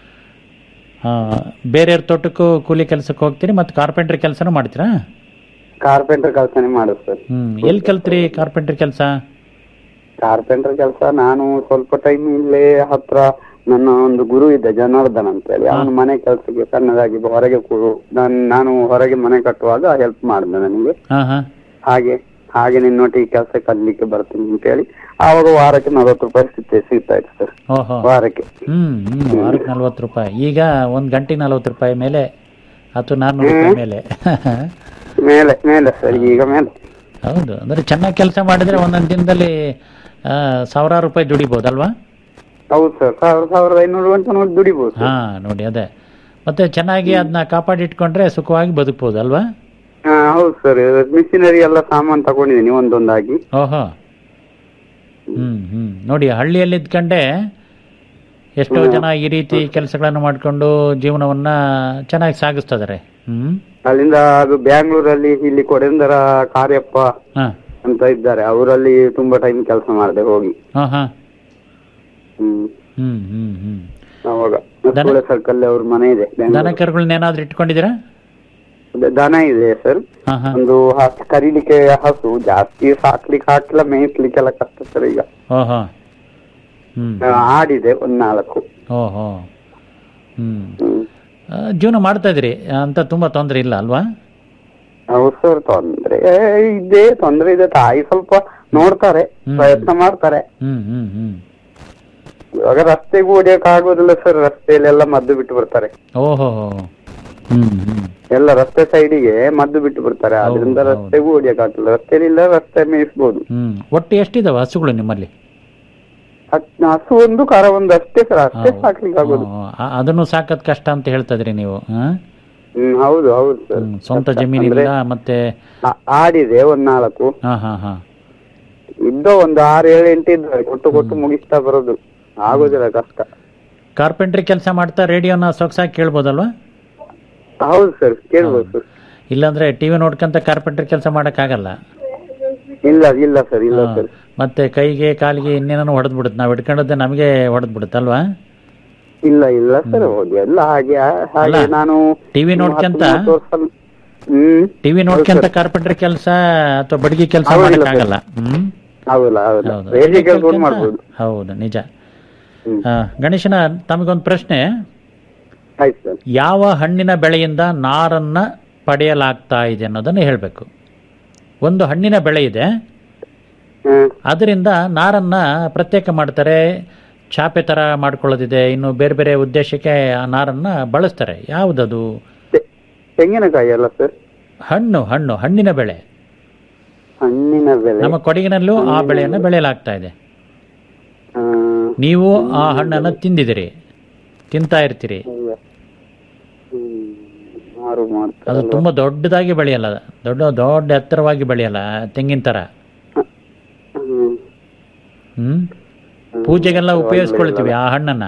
ಹಾ ಬೇರೆಯವ್ರ ತೋಟಕ್ಕೂ ಕೂಲಿ ಕೆಲಸಕ್ಕೆ ಹೋಗ್ತೀರಿ ಮತ್ತು ಕಾರ್ಪೆಂಟ್ರಿ ಕೆಲಸನೂ ಮಾಡ್ತೀರಾ ಕಾರ್ಪೆಂಟರ್ ಕೆಲಸನೇ ಮಾಡೋದು ಸರ್ ಹ್ಮ್ ಎಲ್ಲಿ ಕಲ್ತ್ರಿ ಕಾರ್ಪೆಂಟ್ರಿ ಕೆಲಸ ಕಾರ್ಪೆಂಟರ್ ಕೆಲಸ ನಾನು ಸ್ವಲ್ಪ ಟೈಮ್ ಇಲ್ಲೇ ಹತ್ರ ನನ್ನ ಒಂದು ಗುರು ಇದ್ದ ಜನಾರ್ದನ್ ಅಂತ ಹೇಳಿ ಅವನು ಮನೆ ಕೆಲಸಕ್ಕೆ ಸಣ್ಣದಾಗಿ ಹೊರಗೆ ಕೂ- ನಾನ್ ನಾನು ಹೊರಗೆ ಮನೆ ಕಟ್ಟುವಾಗ ಹೆಲ್ಪ್ ಮಾಡಿದೆ ನನಗೆ ಹಾ ಹಾ ಹಾಗೆ ಹಾಗೆ ನಿನ್ನೊಟ್ಟಿಗೆ ಕೆಲಸ ಕಲಿಲಿಕ್ಕೆ ಬರ್ತೀನಿ ಅಂತ ಹೇಳಿ ಆವಾಗ ವಾರಕ್ಕೆ ನಲವತ್ತು ರೂಪಾಯಿ ಸಿಗ್ತಾ ಸಿಗ್ತಾ ಇತ್ತು ಸರ್ ಓಹೋ ವಾರಕ್ಕೆ ಹ್ಮ್ ಹ್ಮ್ ವಾರಕ್ಕೆ ನಲ್ವತ್ತು ರೂಪಾಯಿ ಈಗ ಒಂದು ಗಂಟೆಗೆ ನಲ್ವತ್ತು ರೂಪಾಯಿ ಮೇಲೆ ಅಥವಾ ನಾನ್ನೂರು ರೂಪಾಯಿ ಮೇಲೆ ಮೇಲೆ ಮೇಲೆ ಸರ್ ಈಗ ಮೇಲೆ ಹೌದು ಅಂದ್ರೆ ಚೆನ್ನಾಗಿ ಕೆಲಸ ಮಾಡಿದ್ರೆ ಒಂದೊಂದು ದಿನದಲ್ಲಿ ಆ, ಸಾವಿರಾರು ರೂಪಾಯಿ ದುಡಿಬೋದಲ್ವಾ ಹೌದು ಸರ್ ಸಾವಿರ ಸಾವಿರದ ಐನೂರು ಅಂತ ನೋಡಿ ದುಡಿಬಹುದು ಹಾ ನೋಡಿ ಅದೇ ಮತ್ತೆ ಚೆನ್ನಾಗಿ ಅದನ್ನ ಕಾಪಾಡಿಟ್ಕೊಂಡ್ರೆ ಸುಖವಾಗಿ ಬದುಕ್ಬೋದು ಅಲ್ವಾ ಹಾ ಹೌದು ಸರ್ ಮಿಷಿನರಿ ಎಲ್ಲ ಸಾಮಾನು ತಗೊಂಡಿದ್ದೀನಿ ಒಂದೊಂದಾಗಿ ಓಹೋ ಹ್ಮ್ ಹ್ಮ್ ನೋಡಿ ಹಳ್ಳಿಯಲ್ಲಿ ಇದ್ಕಂಡೆ ಎಷ್ಟೋ ಜನ ಈ ರೀತಿ ಕೆಲಸಗಳನ್ನು ಮಾಡಿಕೊಂಡು ಜೀವನವನ್ನ ಚೆನ್ನಾಗಿ ಸಾಗಿಸ್ತಾ ಇದಾರೆ ಹ್ಮ್ ಅಲ್ಲಿಂದ ಅದು ಬ್ಯಾಂಗ್ಳೂರಲ್ಲಿ ಇಲ್ಲಿ ಕೊಡೆಂದರ ಕಾರ್ಯಪ್ಪ ಹಾ ಅಂತ ಇದ್ದಾರೆ ಅವರಲ್ಲಿ ತುಂಬಾ ಟೈಮ್ ಕೆಲಸ ಮಾಡಿದೆ ಹೋಗಿ ಹಾ ಹಾ ಹ್ಮ್ ಹ್ಮ್ ಹ್ಮ್ ಹ್ಮ್ ಅವಾಗ ಮಸ್ಕುಳೆ ಸರ್ಕಲ್ ಅವ್ರ ಮನೆ ಇದೆ ದನ ಬೆಂಗಳೂರು. ಕರುಗಳನ್ನೇನಾದ್ರೂ ಇಟ್ಕೊಂಡಿದ್ದೀರಾ ದ- ದನ ಇದೆ ಸರ್ ಹಾ ಹಾ ಒಂದು ಹಸು ಕರೀಲಿಕ್ಕೆ ಹಸು ಜಾಸ್ತಿ ಸಾಕ್ಲಿಕ್ಕೆ ಹಾಕಿಲ್ಲ ಮೇಯಿಸ್ಲಿಕ್ಕೆಲ್ಲ ಕಷ್ಟ ಸರ್ ಈಗ ಓಹೋ ಹ್ಮ್ ಆ, ಆಡಿದೆ ಒಂದ್ ನಾಲ್ಕು ಓಹೋ ಹ್ಮ್ ಆ, ಜೀವನ ಮಾಡ್ತಾ ಇದ್ರಿ ಅಂತ ತುಂಬಾ ತೊಂದರೆ ಇಲ್ಲ ಅಲ್ವಾ ಹೌದು ಸರ್ ತೊಂದ್ರೆ ಇದೆ ತೊಂದ್ರೆ ಇದೆ ತಾಯಿ ಸ್ವಲ್ಪ ನೋಡ್ತಾರೆ ಪ್ರಯತ್ನ ಮಾಡ್ತಾರೆ ಹ್ಮ್ ಹ್ಮ್ ಹ್ಮ್ ಇವಾಗ ರಸ್ತೆಗೂ ಹೊಡಿಯಕ್ ಆಗೋದಿಲ್ಲ ಸರ್ ರಸ್ತೆಯಲ್ಲೆಲ್ಲ ಮದ್ದು ಬಿಟ್ಟು ಬರ್ತಾರೆ ಓಹೋ ಹ್ಮ್ ಹ್ಮ್ ಎಲ್ಲ ರಸ್ತೆ ಸೈಡಿಗೆ ಮದ್ದು ಬಿಟ್ಟು ಬರ್ತಾರೆ ಅದರಿಂದ ರಸ್ತೆಗೂ ಹೊಡಿಯಕ್ ಆಗ್ತಿಲ್ಲ ರಸ್ತೆಲಿಲ್ಲ ರಸ್ತೆ ಮೇಯಿಸ್ಬೋದು ಹ್ಮ್ ಒಟ್ಟು ಎಷ್ಟಿದಾವ ಹಸುಗಳು ನಿಮ್ಮಲ್ಲಿ ಹತ್- ಹಸು ಒಂದು ಕರ ಒಂದು ಅಷ್ಟೇ ಸರ್ ಅಷ್ಟೇ ಸಾಕ್ಲಿಕ್ಕೆ ಆಗೋದು ಓ, ಆ- ಅದನ್ನು ಸಾಕದ್ ಕಷ್ಟ ಅಂತ ಹೇಳ್ತಾ ಇದ್ರಿ ನೀವು ಹಾ? ಹ್ಮ್ ಹೌದು ಹೌದು ಸರ್ ಹ್ಮ್, ಸ್ವಂತ ಜಮೀನಿಲ್ಲ ಮತ್ತೆ ಆ- ಆಡಿದೆ ಒಂದ್ ನಾಲ್ಕು ಹಾ ಹಾ ಹಾ ಇದ್ದೋ ಒಂದು ಆರು ಏಳು ಎಂಟು ಇದ್ದಾವೆ ಕೊಟ್ಟು ಕೊಟ್ಟು ಮುಗಿಸ್ತಾ ಬರೋದು ಆಗೋದಿಲ್ಲ ಕಷ್ಟ ಕಾರ್ಪೆಂಟ್ರಿ ಕೆಲಸ ಮಾಡ್ತಾ ರೇಡಿಯೋನ ಸೊಗಸಾಗಿ ಕೇಳ್ಬೋದಲ್ವಾ ಹೌದು ಸರ್ ಕೇಳ್ಬೋದು ಸರ್ ಇಲ್ಲಾಂದ್ರೆ ಟಿವಿ ನೋಡ್ಕೊಂತ ಕಾರ್ಪೆಂಟ್ರಿ ಕೆಲಸ ಮಾಡಕ್ಕಾಗಲ್ಲ ಇಲ್ಲ ಇಲ್ಲ ಸರ್ ಇಲ್ಲ ಹಾ. ಸರ್ ಮತ್ತೆ ಕೈಗೆ ಕಾಲಿಗೆ ಇನ್ನೇನೋ ಹೊಡೆದ್ ಬಿಡುತ್ತೆ ನಾವ್ ಇಟ್ಕೊಂಡದ್ದೆ ನಮಗೆ ಹೊಡೆದ್ ಬಿಡುತ್ತಲ್ವಾ ಇಲ್ಲ ಇಲ್ಲ ಸರ್ ಹೌದು ಎಲ್ಲ ಹಾಗೆ ಹಾಗೆ ಅಲ್ಲ, ನಾನು TV ಹತ್ತು ನೋಡ್ಕೊಂತ ಮೂವತ್ತು ವರ್ಷ- ಹ್ಮ್ ಟಿವಿ ನೋಡ್ಕೊಂತ ಕಾರ್ಪೆಂಟ್ರಿ ಕೆಲಸ ಅಥವಾ ಬಡಗಿ ಕೆಲಸ ಹೌದಿಲ್ಲ ಮಾಡಕ್ಕಾಗಲ್ಲ ಹ್ಮ್ ಹೌದಲ್ಲ ಹೌದಲ್ಲ ಹೌದು. ರೇಡಿಯೋ ಕೆಲಸ ಕೇಳ್ಕೊಂತ- ಮಾಡ್ಬೋದು ಹೌದು ನಿಜ ಆ, ಗಣೇಶನ ತಮಗೊಂದು ಪ್ರಶ್ನೆ ಆಯ್ತು ಸರ್ ಯಾವ ಹಣ್ಣಿನ ಬೆಳೆಯಿಂದ ನಾರನ್ನ ಪಡೆಯಲಾಗ್ತಾ ಇದೆ ಅನ್ನೋದನ್ನು ಹೇಳಬೇಕು ಒಂದು ಹಣ್ಣಿನ ಬೆಳೆ ಇದೆ ಅದರಿಂದ ನಾರನ್ನ ಪ್ರತ್ಯೇಕ ಮಾಡ್ತಾರೆ ಚಾಪೆ ತರ ಮಾಡ್ಕೊಳ್ಳೋದಿದೆ ಇನ್ನು ಬೇರೆ ಬೇರೆ ಉದ್ದೇಶಕ್ಕೆ ಆ ನಾರನ್ನ ಬಳಸ್ತಾರೆ ಯಾವುದದು ತೆಂಗಿನಕಾಯಿ ಅಲ್ಲ ಸರ್ ಹಣ್ಣು ಹಣ್ಣು ಹಣ್ಣಿನ ಬೆಳೆ ಹಣ್ಣಿನ ಬೆಲೆ ನಮ್ಮ ಕೊಡಗಿನಲ್ಲೂ ಆ ಬೆಳೆಯನ್ನು ಬೆಳೆಯಲಾಗ್ತಾ ಇದೆ ಆ, ನೀವು ಆ ಹಣ್ಣನ್ನು ತಿಂದಿದಿರಿ ತಿಂತಾ ಇರ್ತೀರಿ ಹ್ಮ್, ಮಾರು ಮಾಡ್ತಾರೆ ಅದು ತುಂಬಾ ದೊಡ್ಡದಾಗಿ ಬೆಳೆಯಲ್ಲ ದೊಡ್ಡ ದೊಡ್ಡ ಎತ್ತರವಾಗಿ ಬೆಳೆಯಲ್ಲ ತೆಂಗಿನ ತರ ಹ್ಮ್. ಹ್ಮ್ ಪೂಜೆಗೆಲ್ಲ ಉಪಯೋಗಿಸ್ಕೊಳ್ತೀವಿ ಆ ಹಣ್ಣನ್ನ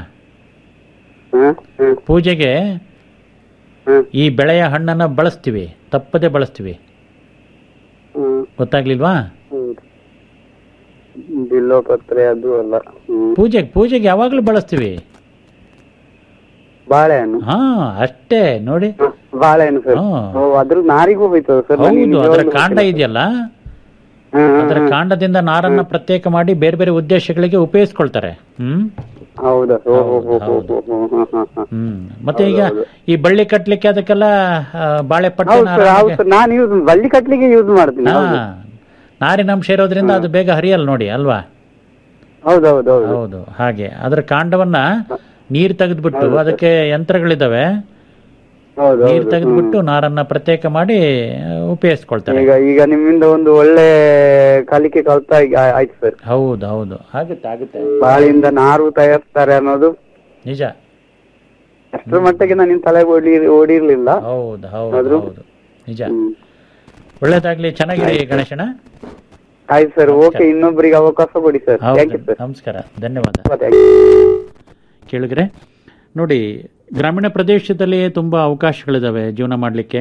ಪೂಜೆಗೆ ಈ ಬೆಳೆಯ ಹಣ್ಣನ್ನ ಬಳಸ್ತೀವಿ ತಪ್ಪದೆ ಬಳಸ್ತೀವಿ ಹ್ಮ್. ಗೊತ್ತಾಗ್ಲಿಲ್ವಾ ಹೌದು. ಬಿಲ್ಲೋಪತ್ರೆ ಅದು ಅಲ್ಲ ಹ್ಮ್. ಪೂಜೆಗೆ ಪೂಜೆಗೆ ಯಾವಾಗ್ಲೂ ಬಳಸ್ತೀವಿ ಬಾಳೆಹಣ್ಣು ಹಾ ಅಷ್ಟೇ ನೋಡಿ ಬಾಳೆಹಣ್ಣು ಸರ್ ಹಾ. ಓ, ಅದ್ರ ನಾರಿಗೂ ಹೋಯ್ತದ ಸರ್ ನನಗೆ ಹೌದು ಅದರ ನಿಜವಾಗ್ಲೂ ಕಾಂಡ ಗೊತ್ತಿಲ್ಲ. ಇದೆಯಲ್ಲ ಹ್ಮ್, ಹ್ಮ್, ಅದರ ಹ್ಮ್. ಕಾಂಡದಿಂದ ನಾರನ್ನ ಪ್ರತ್ಯೇಕ ಮಾಡಿ ಬೇರೆ ಬೇರೆ ಉದ್ದೇಶಗಳಿಗೆ ಉಪಯೋಗಿಸ್ಕೊಳ್ತಾರೆ ಹ್ಮ್ ಹೌದಾ ಓ, ಓ, ಓ, ಓ, ಓ, ಓ, ಹಾ, ಹಾ, ಹಾ. ಹ್ಮ್ ಮತ್ತೆ ಈಗ ಈ ಬಳ್ಳಿ ಕಟ್ಲಿಕ್ಕೆ ಅದಕ್ಕೆಲ್ಲ ಆ, ಬಾಳೆ ಪಟ್ಟೆ ಹೌದು ಸರ್ ಹೌದು ನಾರಾಗೆ- ಸರ್ ನಾನು ಯೂಸ್ ಬಳ್ಳಿ ಕಟ್ಲಿಕ್ಕೆ ಯೂಸ್ ಮಾಡ್ತೀನಿ ಹಾ ಹೌದು ನಾರಿನಂಶ ಇರೋದ್ರಿಂದ ಅದು ಬೇಗ ಹರಿಯಲ್ಲ ನೋಡಿ ಅಲ್ವಾ ಹೌದು ಹೌದು ಹೌದು ಹೌದು ಹಾಗೆ ಅದರ ಕಾಂಡವನ್ನ ನೀರ್ ತೆಗೆದ್ಬಿಟ್ಟು ಅದಕ್ಕೆ ಯಂತ್ರಗಳಿದಾವೆ ಹೌದು ನೀರ್ ಹೌದು ತೆಗೆದ್ಬಿಟ್ಟು ನಾರನ್ನ ಪ್ರತ್ಯೇಕ ಮಾಡಿ ಆ, ಉಪಯೋಗಿಸ್ಕೊಳ್ತಾರೆ ಈಗ ಈಗ ನಿಮ್ಮಿಂದ ಒಂದು ಒಳ್ಳೆ ಕಲಿಕೆ ಕಲ್ತಾ ಈಗ ಆಯ್ತು ಸರ್ ಹೌದು ಹೌದು ಆಗುತ್ತೆ ಆಗುತ್ತೆ ಬಾಳೆಯಿಂದ ನಾರು ತಯಾರಿಸ್ತಾರೆ ಅನ್ನೋದು ನಿಜ ಅಷ್ಟರ ಮಟ್ಟಿಗೆ ನಾನು ತಲೆಗೆ ಓಡಿ ಓಡಿರ್ಲಿಲ್ಲ ಹೌದು ಹೌದು ಆದ್ರೂ- ಹೌದು ನಿಜ ಒಳ್ಳೇದಾಗ್ಲಿ ಚೆನ್ನಾಗಿರಿ ಗಣೇಶನ ಆಯ್ತು ಸರ್ ಓಕೆ ಇನ್ನೊಬ್ಬರಿಗೆ ಅವಕಾಶ ಕೊಡಿ ಸರ್ ಥ್ಯಾಂಕ್ ಯು ಹೌದು ಸರ್ ನಮಸ್ಕಾರ ಧನ್ಯವಾದ ಕೇಳಿದ್ರೆ ನೋಡಿ ಗ್ರಾಮೀಣ ಪ್ರದೇಶದಲ್ಲಿ ತುಂಬ ಅವಕಾಶಗಳಿದ್ದಾವೆ ಜೀವನ ಮಾಡಲಿಕ್ಕೆ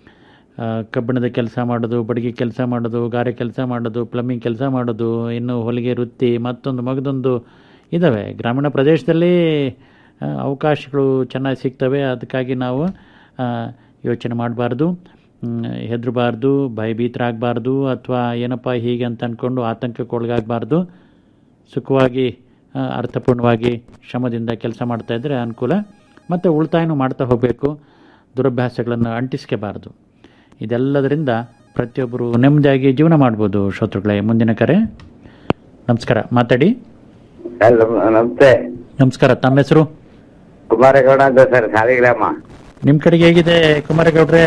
ಕಬ್ಬಿಣದ ಕೆಲಸ ಮಾಡೋದು ಬಡಗಿ ಕೆಲಸ ಮಾಡೋದು ಗಾರೆ ಕೆಲಸ ಮಾಡೋದು ಪ್ಲಂಬಿಂಗ್ ಕೆಲಸ ಮಾಡೋದು ಇನ್ನು ಹೊಲಿಗೆ ವೃತ್ತಿ ಮತ್ತೊಂದು ಮಗದೊಂದು ಇದ್ದಾವೆ ಗ್ರಾಮೀಣ ಪ್ರದೇಶದಲ್ಲಿ ಆ, ಅವಕಾಶಗಳು ಚೆನ್ನಾಗಿ ಸಿಗ್ತವೆ ಅದಕ್ಕಾಗಿ ನಾವು ಆ, ಯೋಚನೆ ಮಾಡಬಾರ್ದು ಹೆದರಬಾರ್ದು ಭಯಭೀತರಾಗಬಾರ್ದು ಅಥವಾ ಏನಪ್ಪ ಹೀಗೆ ಅಂತ ಅಂದ್ಕೊಂಡು ಆತಂಕಕ್ಕೆ ಒಳಗಾಗಬಾರ್ದು ಸುಖವಾಗಿ ಆ, ಅರ್ಥಪೂರ್ಣವಾಗಿ ಶ್ರಮದಿಂದ ಕೆಲಸ ಮಾಡ್ತಾ ಇದ್ದರೆ ಅನುಕೂಲ ಮತ್ತು ಉಳಿತಾಯನೂ ಮಾಡ್ತಾ ಹೋಗಬೇಕು ದುರಭ್ಯಾಸಗಳನ್ನು ಅಂಟಿಸ್ಕೋಬಾರ್ದು ಇದೆಲ್ಲದರಿಂದ ಪ್ರತಿಯೊಬ್ಬರು ನೆಮ್ಮದಿಯಾಗಿ ಜೀವನ ಮಾಡ್ಬೋದು ಶ್ರೋತೃಗಳೇ ಮುಂದಿನ ಕರೆ ನಮಸ್ಕಾರ ಮಾತಾಡಿ ಹಲೋ ನಮಸ್ತೆ ನಮಸ್ಕಾರ ತಮ್ಮ ಹೆಸರು ಕುಮಾರೇಗೌಡ ಅಂತ ಸರ್ ಸಾಲಿಗ್ರಾಮ ನಿಮ್ಮ ಕಡೆಗೆ ಹೇಗಿದೆ ಕುಮಾರೇಗೌಡ್ರೆ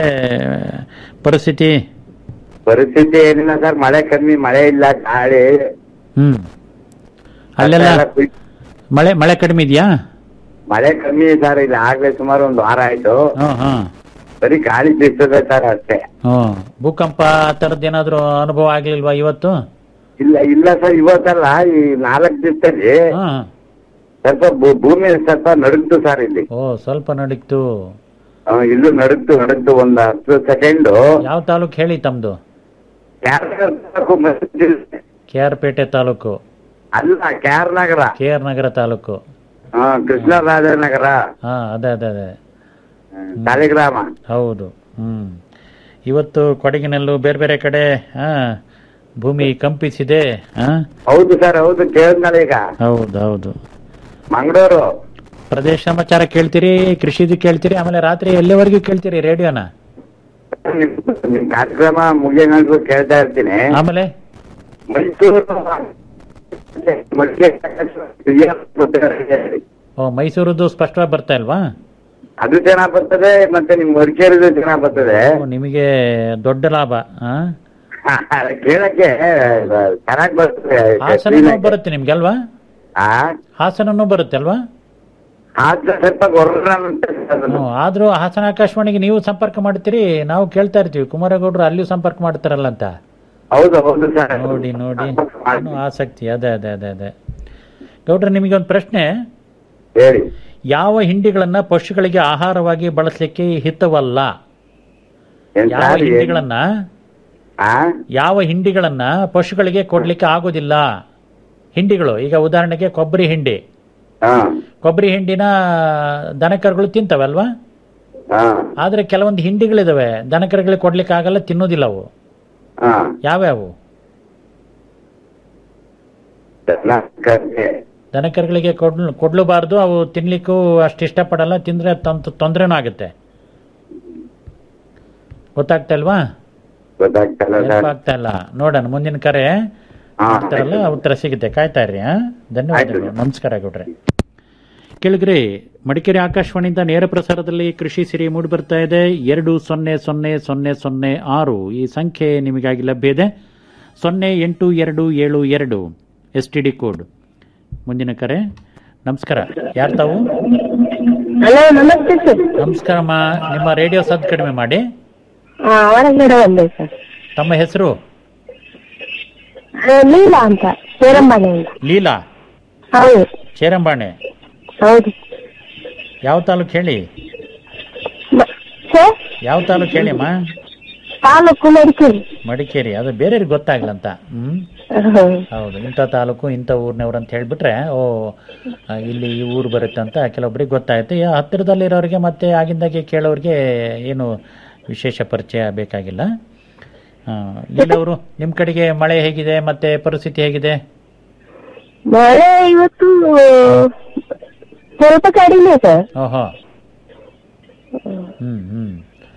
ಪರಿಸ್ಥಿತಿ ಪರಿಸ್ಥಿತಿ ಏನಿಲ್ಲ ಸರ್ ಮಳೆ ಕಮ್ಮಿ ಮಳೆ ಇಲ್ಲ ಗಾಳಿ ಹ್ಮ್ ಅಲ್ಲೆಲ್ಲ ಮಳೆ ಮಳೆ ಕಡಿಮೆ ಇದೆಯಾ ಮಳೆ ಕಮ್ಮಿ ಸರ್ ಇಲ್ಲಿ ಆಗ್ಲೇ ಸುಮಾರು ಒಂದು ವಾರ ಆಯ್ತು ಹಾಂ ಹಾಂ ಬರೀ ಗಾಳಿ ಬೀಸ್ತದೆ ಸರ್ ಅಷ್ಟೇ ಹ್ಮ್ ಭೂಕಂಪ ಆ ಥರದ್ದು ಏನಾದರೂ ಅನುಭವ ಆಗ್ಲಿಲ್ವಾ ಇವತ್ತು ಇಲ್ಲ ಇಲ್ಲ ಸರ್ ಇವತ್ತಲ್ಲ ಈ ನಾಲ್ಕು ದಿವಸದಲ್ಲಿ ಹಾಂ ಸ್ವಲ್ಪ ಭೂ- ಭೂಮಿ ಸ್ವಲ್ಪ ನಡುಗ್ತು ಸರ್ ಇಲ್ಲಿ ಓ ಸ್ವಲ್ಪ ನಡೀತು ಆ, ಇಲ್ಲೂ ನಡುಗ್ತು ನಡುಗ್ತು ಒಂದ್ ಹತ್ತು ಸೆಕೆಂಡ್ ಯಾವ ತಾಲೂಕು ಹೇಳಿ ತಮ್ದು ಕೆ ಆರ್ ಪೇಟೆ ತಾಲೂಕು ಅಲ್ಲ K R Nagar K R Nagar taluk ಹಾ ಕೃಷ್ಣರಾಜನಗರ ಹಾ ಅದೇ ಅದೇ ಅದೇ ಸಾಲಿಗ್ರಾಮ ಹೌದು ಹ್ಮ್ ಇವತ್ತು ಕೊಡಗಿನಲ್ಲೂ ಬೇರೆ ಬೇರೆ ಕಡೆ ಹಾ ಭೂಮಿ ಕಂಪಿಸಿದೆ ಹಾ ಹೌದು ಸರ್ ಹೌದು ಕೇಳಿದ್ನಲ್ಲ ಈಗ ಹೌದು ಹೌದು ಮಂಗಳೂರು ಪ್ರದೇಶ ಸಮಾಚಾರ ಕೇಳ್ತೀರಿ ಕೃಷಿದು ಕೇಳ್ತೀರಿ ಆಮೇಲೆ ರಾತ್ರಿ ಎಲ್ಲಿವರೆಗೂ ಕೇಳ್ತೀರಿ ರೇಡಿಯೋನ ನಿಮ್ ನಿಮ್ ಕಾರ್ಯಕ್ರಮ ಮುಗಿಯಂಗೂ ಕೇಳ್ತಾ ಇರ್ತೀನಿ ಆಮೇಲೆ ಮೈಸೂರು ಮಡಿಕೇರಿ ಓ ಮೈಸೂರದ್ದು ಸ್ಪಷ್ಟವಾಗಿ ಬರ್ತಾ ಇಲ್ವಾ ಅದು ಚೆನ್ನಾಗ್ ಬರ್ತದೆ ಮತ್ತೆ ನಿಮ್ ಮಡಿಕೇರಿದು ಚೆನ್ನಾಗ್ ಬರ್ತದೆ ಓ, ನಿಮಗೆ ದೊಡ್ಡ ಲಾಭ ಹಾ ಕೇಳಕ್ಕೆ ಚೆನ್ನಾಗ್ ಬರ್ತದೆ ಹಾಸನನೂ ಬರುತ್ತೆ ನಿಮ್ಗೆ ಅಲ್ವಾ ಆ ಹಾಸನನೂ ಬರುತ್ತೆ ಅಲ್ವಾ ಆದ್ರೆ ಸ್ವಲ್ಪ ಗೊರ್ರ ಅಂತ ಹ್ಮ್, ಆದ್ರೂ ಹಾಸನ ಆಕಾಶವಾಣಿಗೆ ನೀವು ಸಂಪರ್ಕ ಮಾಡ್ತೀರಿ ನಾವು ಕೇಳ್ತಾ ಇರ್ತೀವಿ ಕುಮಾರಗೌಡರು ಅಲ್ಲಿಯೂ ಸಂಪರ್ಕ ಮಾಡ್ತಾರಲ್ಲ ಅಂತ ಹೌದು ಹೌದು ಸರ್ ನೋಡಿ ನೋಡಿ ಏನು ಆಸಕ್ತಿ ಅದೇ ಅದೇ ಅದೇ ಅದೇ ಗೌಡ್ರೆ ನಿಮಗೆ ಒಂದು ಪ್ರಶ್ನೆ ಹೇಳಿ ಯಾವ ಹಿಂಡಿಗಳನ್ನ ಪಶುಗಳಿಗೆ ಆಹಾರವಾಗಿ ಬಳಸಲಿಕ್ಕೆ ಹಿತವಲ್ಲ ಏನ್ ಯಾವ ಸರ್, ಏನ್- ಹಿಂಡಿಗಳನ್ನ ಆ ಯಾವ ಹಿಂಡಿಗಳನ್ನ ಪಶುಗಳಿಗೆ ಕೊಡ್ಲಿಕ್ಕೆ ಆಗೋದಿಲ್ಲ ಹಿಂಡಿಗಳು ಈಗ ಉದಾಹರಣೆಗೆ ಕೊಬ್ಬರಿ ಹಿಂಡಿ ಹಾ ಕೊಬ್ಬರಿ ಹಿಂಡಿನ ದನಕರುಗಳು ತಿಂತವಲ್ವಾ ಹಾ ಆದ್ರೆ ಕೆಲವೊಂದು ಹಿಂಡಿಗಳಿದಾವೆ ದನಕರುಗಳಿಗೆ ಕೊಡ್ಲಿಕ್ಕೆ ಆಗಲ್ಲ ತಿನ್ನೋದಿಲ್ಲ ಅವು ಹಾ ಯಾವ್ಯಾವು ದನಕರಿಗೆ. ದನಕರುಗಳಿಗೆ ಕೊಡ್ಲು ಕೊಡ್ಲಬಾರ್ದು ಅವು ತಿನ್ಲಿಕ್ಕೂ ಅಷ್ಟು ಇಷ್ಟಪಡಲ್ಲ ತಿಂದ್ರೆ ತಂತ ತೊಂದರೆನೂ ಆಗುತ್ತೆ ಗೊತ್ತಾಗ್ತಾ ಇಲ್ವಾ ಗೊತ್ತಾಗ್ತಲ್ಲ ಸರ್ ನೆನಪಾಗ್ತಾ ಇಲ್ಲ ನೋಡೋಣ ಮುಂದಿನ ಕರೆ ಮಾಡ್ತಾರಲ್ಲ ಉತ್ತರ ಸಿಗುತ್ತೆ ಕಾಯ್ತಾ ಇರ್ರಿ ಹಾ ಧನ್ಯವಾದಗಳು ನಮಸ್ಕಾರ ಗೌಡ್ರೆ ಕೇಳಿದ್ರಿ ಮಡಿಕೇರಿ ಆಕಾಶವಾಣಿಯಿಂದ ನೇರ ಪ್ರಸಾರದಲ್ಲಿ ಕೃಷಿ ಸಿರಿ ಮೂಡಿ ಬರ್ತಾ ಇದೆ ಎರಡು ಸೊನ್ನೆ ಸೊನ್ನೆ ಸೊನ್ನೆ ಸೊನ್ನೆ ಆರು ಈ ಸಂಖ್ಯೆ ನಿಮಗಾಗಿ ಲಭ್ಯ ಇದೆ ಸೊನ್ನೆ ಎಂಟು ಎರಡು ಏಳು ಎರಡು ಎಸ್ ಟಿ ಡಿ ಕೋಡ್ ಮುಂದಿನ ಕರೆ ನಮಸ್ಕಾರ ಯಾರು ತಾವು ಹಲೋ ನಮಸ್ತೆ ಸರ್ ನಮಸ್ಕಾರಮ್ಮ ನಿಮ್ಮ ರೇಡಿಯೋ ಸದ್ ಕಡಿಮೆ ಮಾಡಿ ಹಾ ಹೊರಗಡೆ ಬಂದೆ ಸರ್ ತಮ್ಮ ಹೆಸರು ಆ, ಲೀಲಾ ಅಂತ ಸೇರಂಬಾಣೆಯಿಂದ ಲೀಲಾ ಹೌದು ಚೇರಂಬಾಣೆ ಹೌದು ಯಾವ ತಾಲೂಕು ಹೇಳಿ ಸರ್ ಯಾವ ತಾಲೂಕು ಹೇಳಿ ಅಮ್ಮ ತಾಲೂಕು ಮಡಿಕೇರಿ ಮಡಿಕೇರಿ ಅದು ಬೇರೆಯವ್ರಿಗೆ ಗೊತ್ತಾಗ್ಲ ಅಂತ ಹ್ಮ್ ಹೌದು. ಹೌದು ಇಂಥ ತಾಲೂಕು ಇಂಥ ಊರಿನವ್ರು ಅಂತ ಹೇಳ್ಬಿಟ್ರೆ ಓ ಆ, ಇಲ್ಲಿ ಈ ಊರು ಬರುತ್ತೆ ಅಂತ ಕೆಲವೊಬ್ಬರಿಗೆ ಗೊತ್ತಾಯ್ತು ಈ ಹತ್ತಿರದಲ್ಲಿರೋರಿಗೆ ಮತ್ತೆ ಆಗಿಂದಾಗೆ ಕೇಳೋರಿಗೆ ಏನು ವಿಶೇಷ ಪರಿಚಯ ಬೇಕಾಗಿಲ್ಲ ಲೀಲವರು ನಿಮ್ಮ ಕಡೆಗೆ ಮಳೆ ಹೇಗಿದೆ ಮತ್ತೆ ಪರಿಸ್ಥಿತಿ ಹೇಗಿದೆ ಮಳೆ ಇವತ್ತು ಸ್ವಲ್ಪ ಕಡಿಮೆ ಸರ್ ಓಹೋ ಹ್ಮ್ ಹ್ಮ್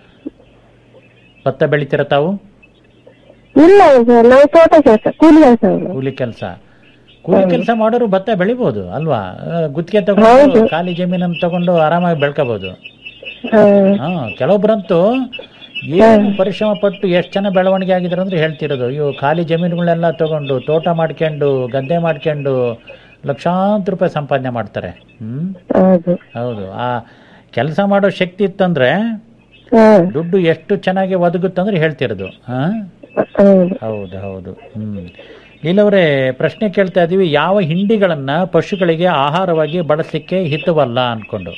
ಭತ್ತ ಬೆಳಿತೀರ ತಾವು ಇಲ್ಲ ಸರ್ ನಾವು ತೋಟ ಕೆಲಸ ಕೂಲಿ ಕೆಲಸ ಕೂಲಿ ಕೆಲಸ ಕೂಲಿ ಕೆಲಸ ಮಾಡೋರು ಭತ್ತ ಬೆಳಿಬಹುದು ಅಲ್ವಾ ಆ, ಗುತ್ತಿಗೆ ತಗೊಂಡು ಖಾಲಿ ಜಮೀನನ್ನು ತಗೊಂಡು ಆರಾಮಾಗಿ ಬೆಳ್ಕೋಬಹುದು ಹಾ ಕೆಲವೊಬ್ರಂತೂ ಏನು ಪರಿಶ್ರಮ ಪಟ್ಟು ಎಷ್ಟು ಜನ ಬೆಳವಣಿಗೆ ಆಗಿದ್ರು ಅಂದ್ರೆ ಹೇಳ್ತಿರೋದು ಇವು ಖಾಲಿ ಜಮೀನುಗಳನ್ನೆಲ್ಲ ತಗೊಂಡು ತೋಟ ಮಾಡ್ಕೊಂಡು ಗದ್ದೆ ಮಾಡ್ಕೊಂಡು ಲಕ್ಷಾಂತರ ರೂಪಾಯಿ ಸಂಪಾದನೆ ಮಾಡ್ತಾರೆ ಹ್ಮ್ ಹೌದು ಹೌದು ಆ ಕೆಲಸ ಮಾಡೋ ಶಕ್ತಿ ಇತ್ತಂದ್ರೆ ದುಡ್ಡು ಎಷ್ಟು ಚೆನ್ನಾಗಿ ಒದಗುತ್ತಂದ್ರೆ ಹೇಳ್ತಿರೋದು ಹಾ ಹೌದು ಹೌದು ಹ್ಮ್ ಲೀಲವರೇ ಪ್ರಶ್ನೆ ಕೇಳ್ತಾ ಇದೀವಿ ಯಾವ ಹಿಂಡಿಗಳನ್ನ ಪಶುಗಳಿಗೆ ಆಹಾರವಾಗಿ ಬಳಸಲಿಕ್ಕೆ ಹಿತವಲ್ಲ ಅನ್ಕೊಂಡು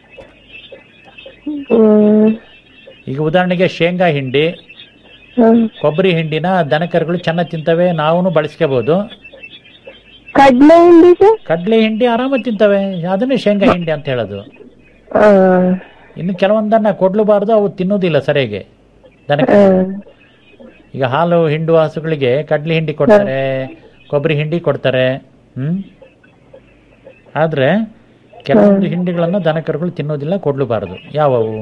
ಹ್ಮ್ ಈಗ ಉದಾಹರಣೆಗೆ ಶೇಂಗಾ ಹಿಂಡಿ ಹ್ಮ್. ಕೊಬ್ಬರಿ ಹಿಂಡಿನ ದನಕರುಗಳು ಚೆನ್ನಾಗಿ ತಿಂತವೆ ನಾವು ಬಳಸ್ಕೋಬಹುದು ಕಡ್ಲೆ ಹಿಂಡಿ ಸರ್ ಕಡ್ಲೆ ಹಿಂಡಿ ಆರಾಮಾಗಿ ತಿಂತವೆ ಅದನ್ನೇ ಶೇಂಗಾ ಹಿಂಡಿ ಅಂತ ಹೇಳೋದು ಆ, ಇನ್ನು ಕೆಲವೊಂದನ್ನ ಕೊಡ್ಲಬಾರ್ದು ಅವು ತಿನ್ನೋದಿಲ್ಲ ಸರಿಯಾಗಿ ದನಕ ಈಗ ಹಾಲು ಹಿಂಡು ಹಸುಗಳಿಗೆ ಕಡ್ಲೆ ಹಿಂಡಿ ಕೊಡ್ತಾರೆ ಕೊಬ್ಬರಿ ಹಿಂಡಿ ಕೊಡ್ತಾರೆ ಹ್ಮ್ ಆದ್ರೆ ಕೆಲವೊಂದು ಹಿಂಡಿಗಳನ್ನ ದನಕರುಗಳು ತಿನ್ನೋದಿಲ್ಲ ಕೊಡ್ಲಬಾರದು ಯಾವವು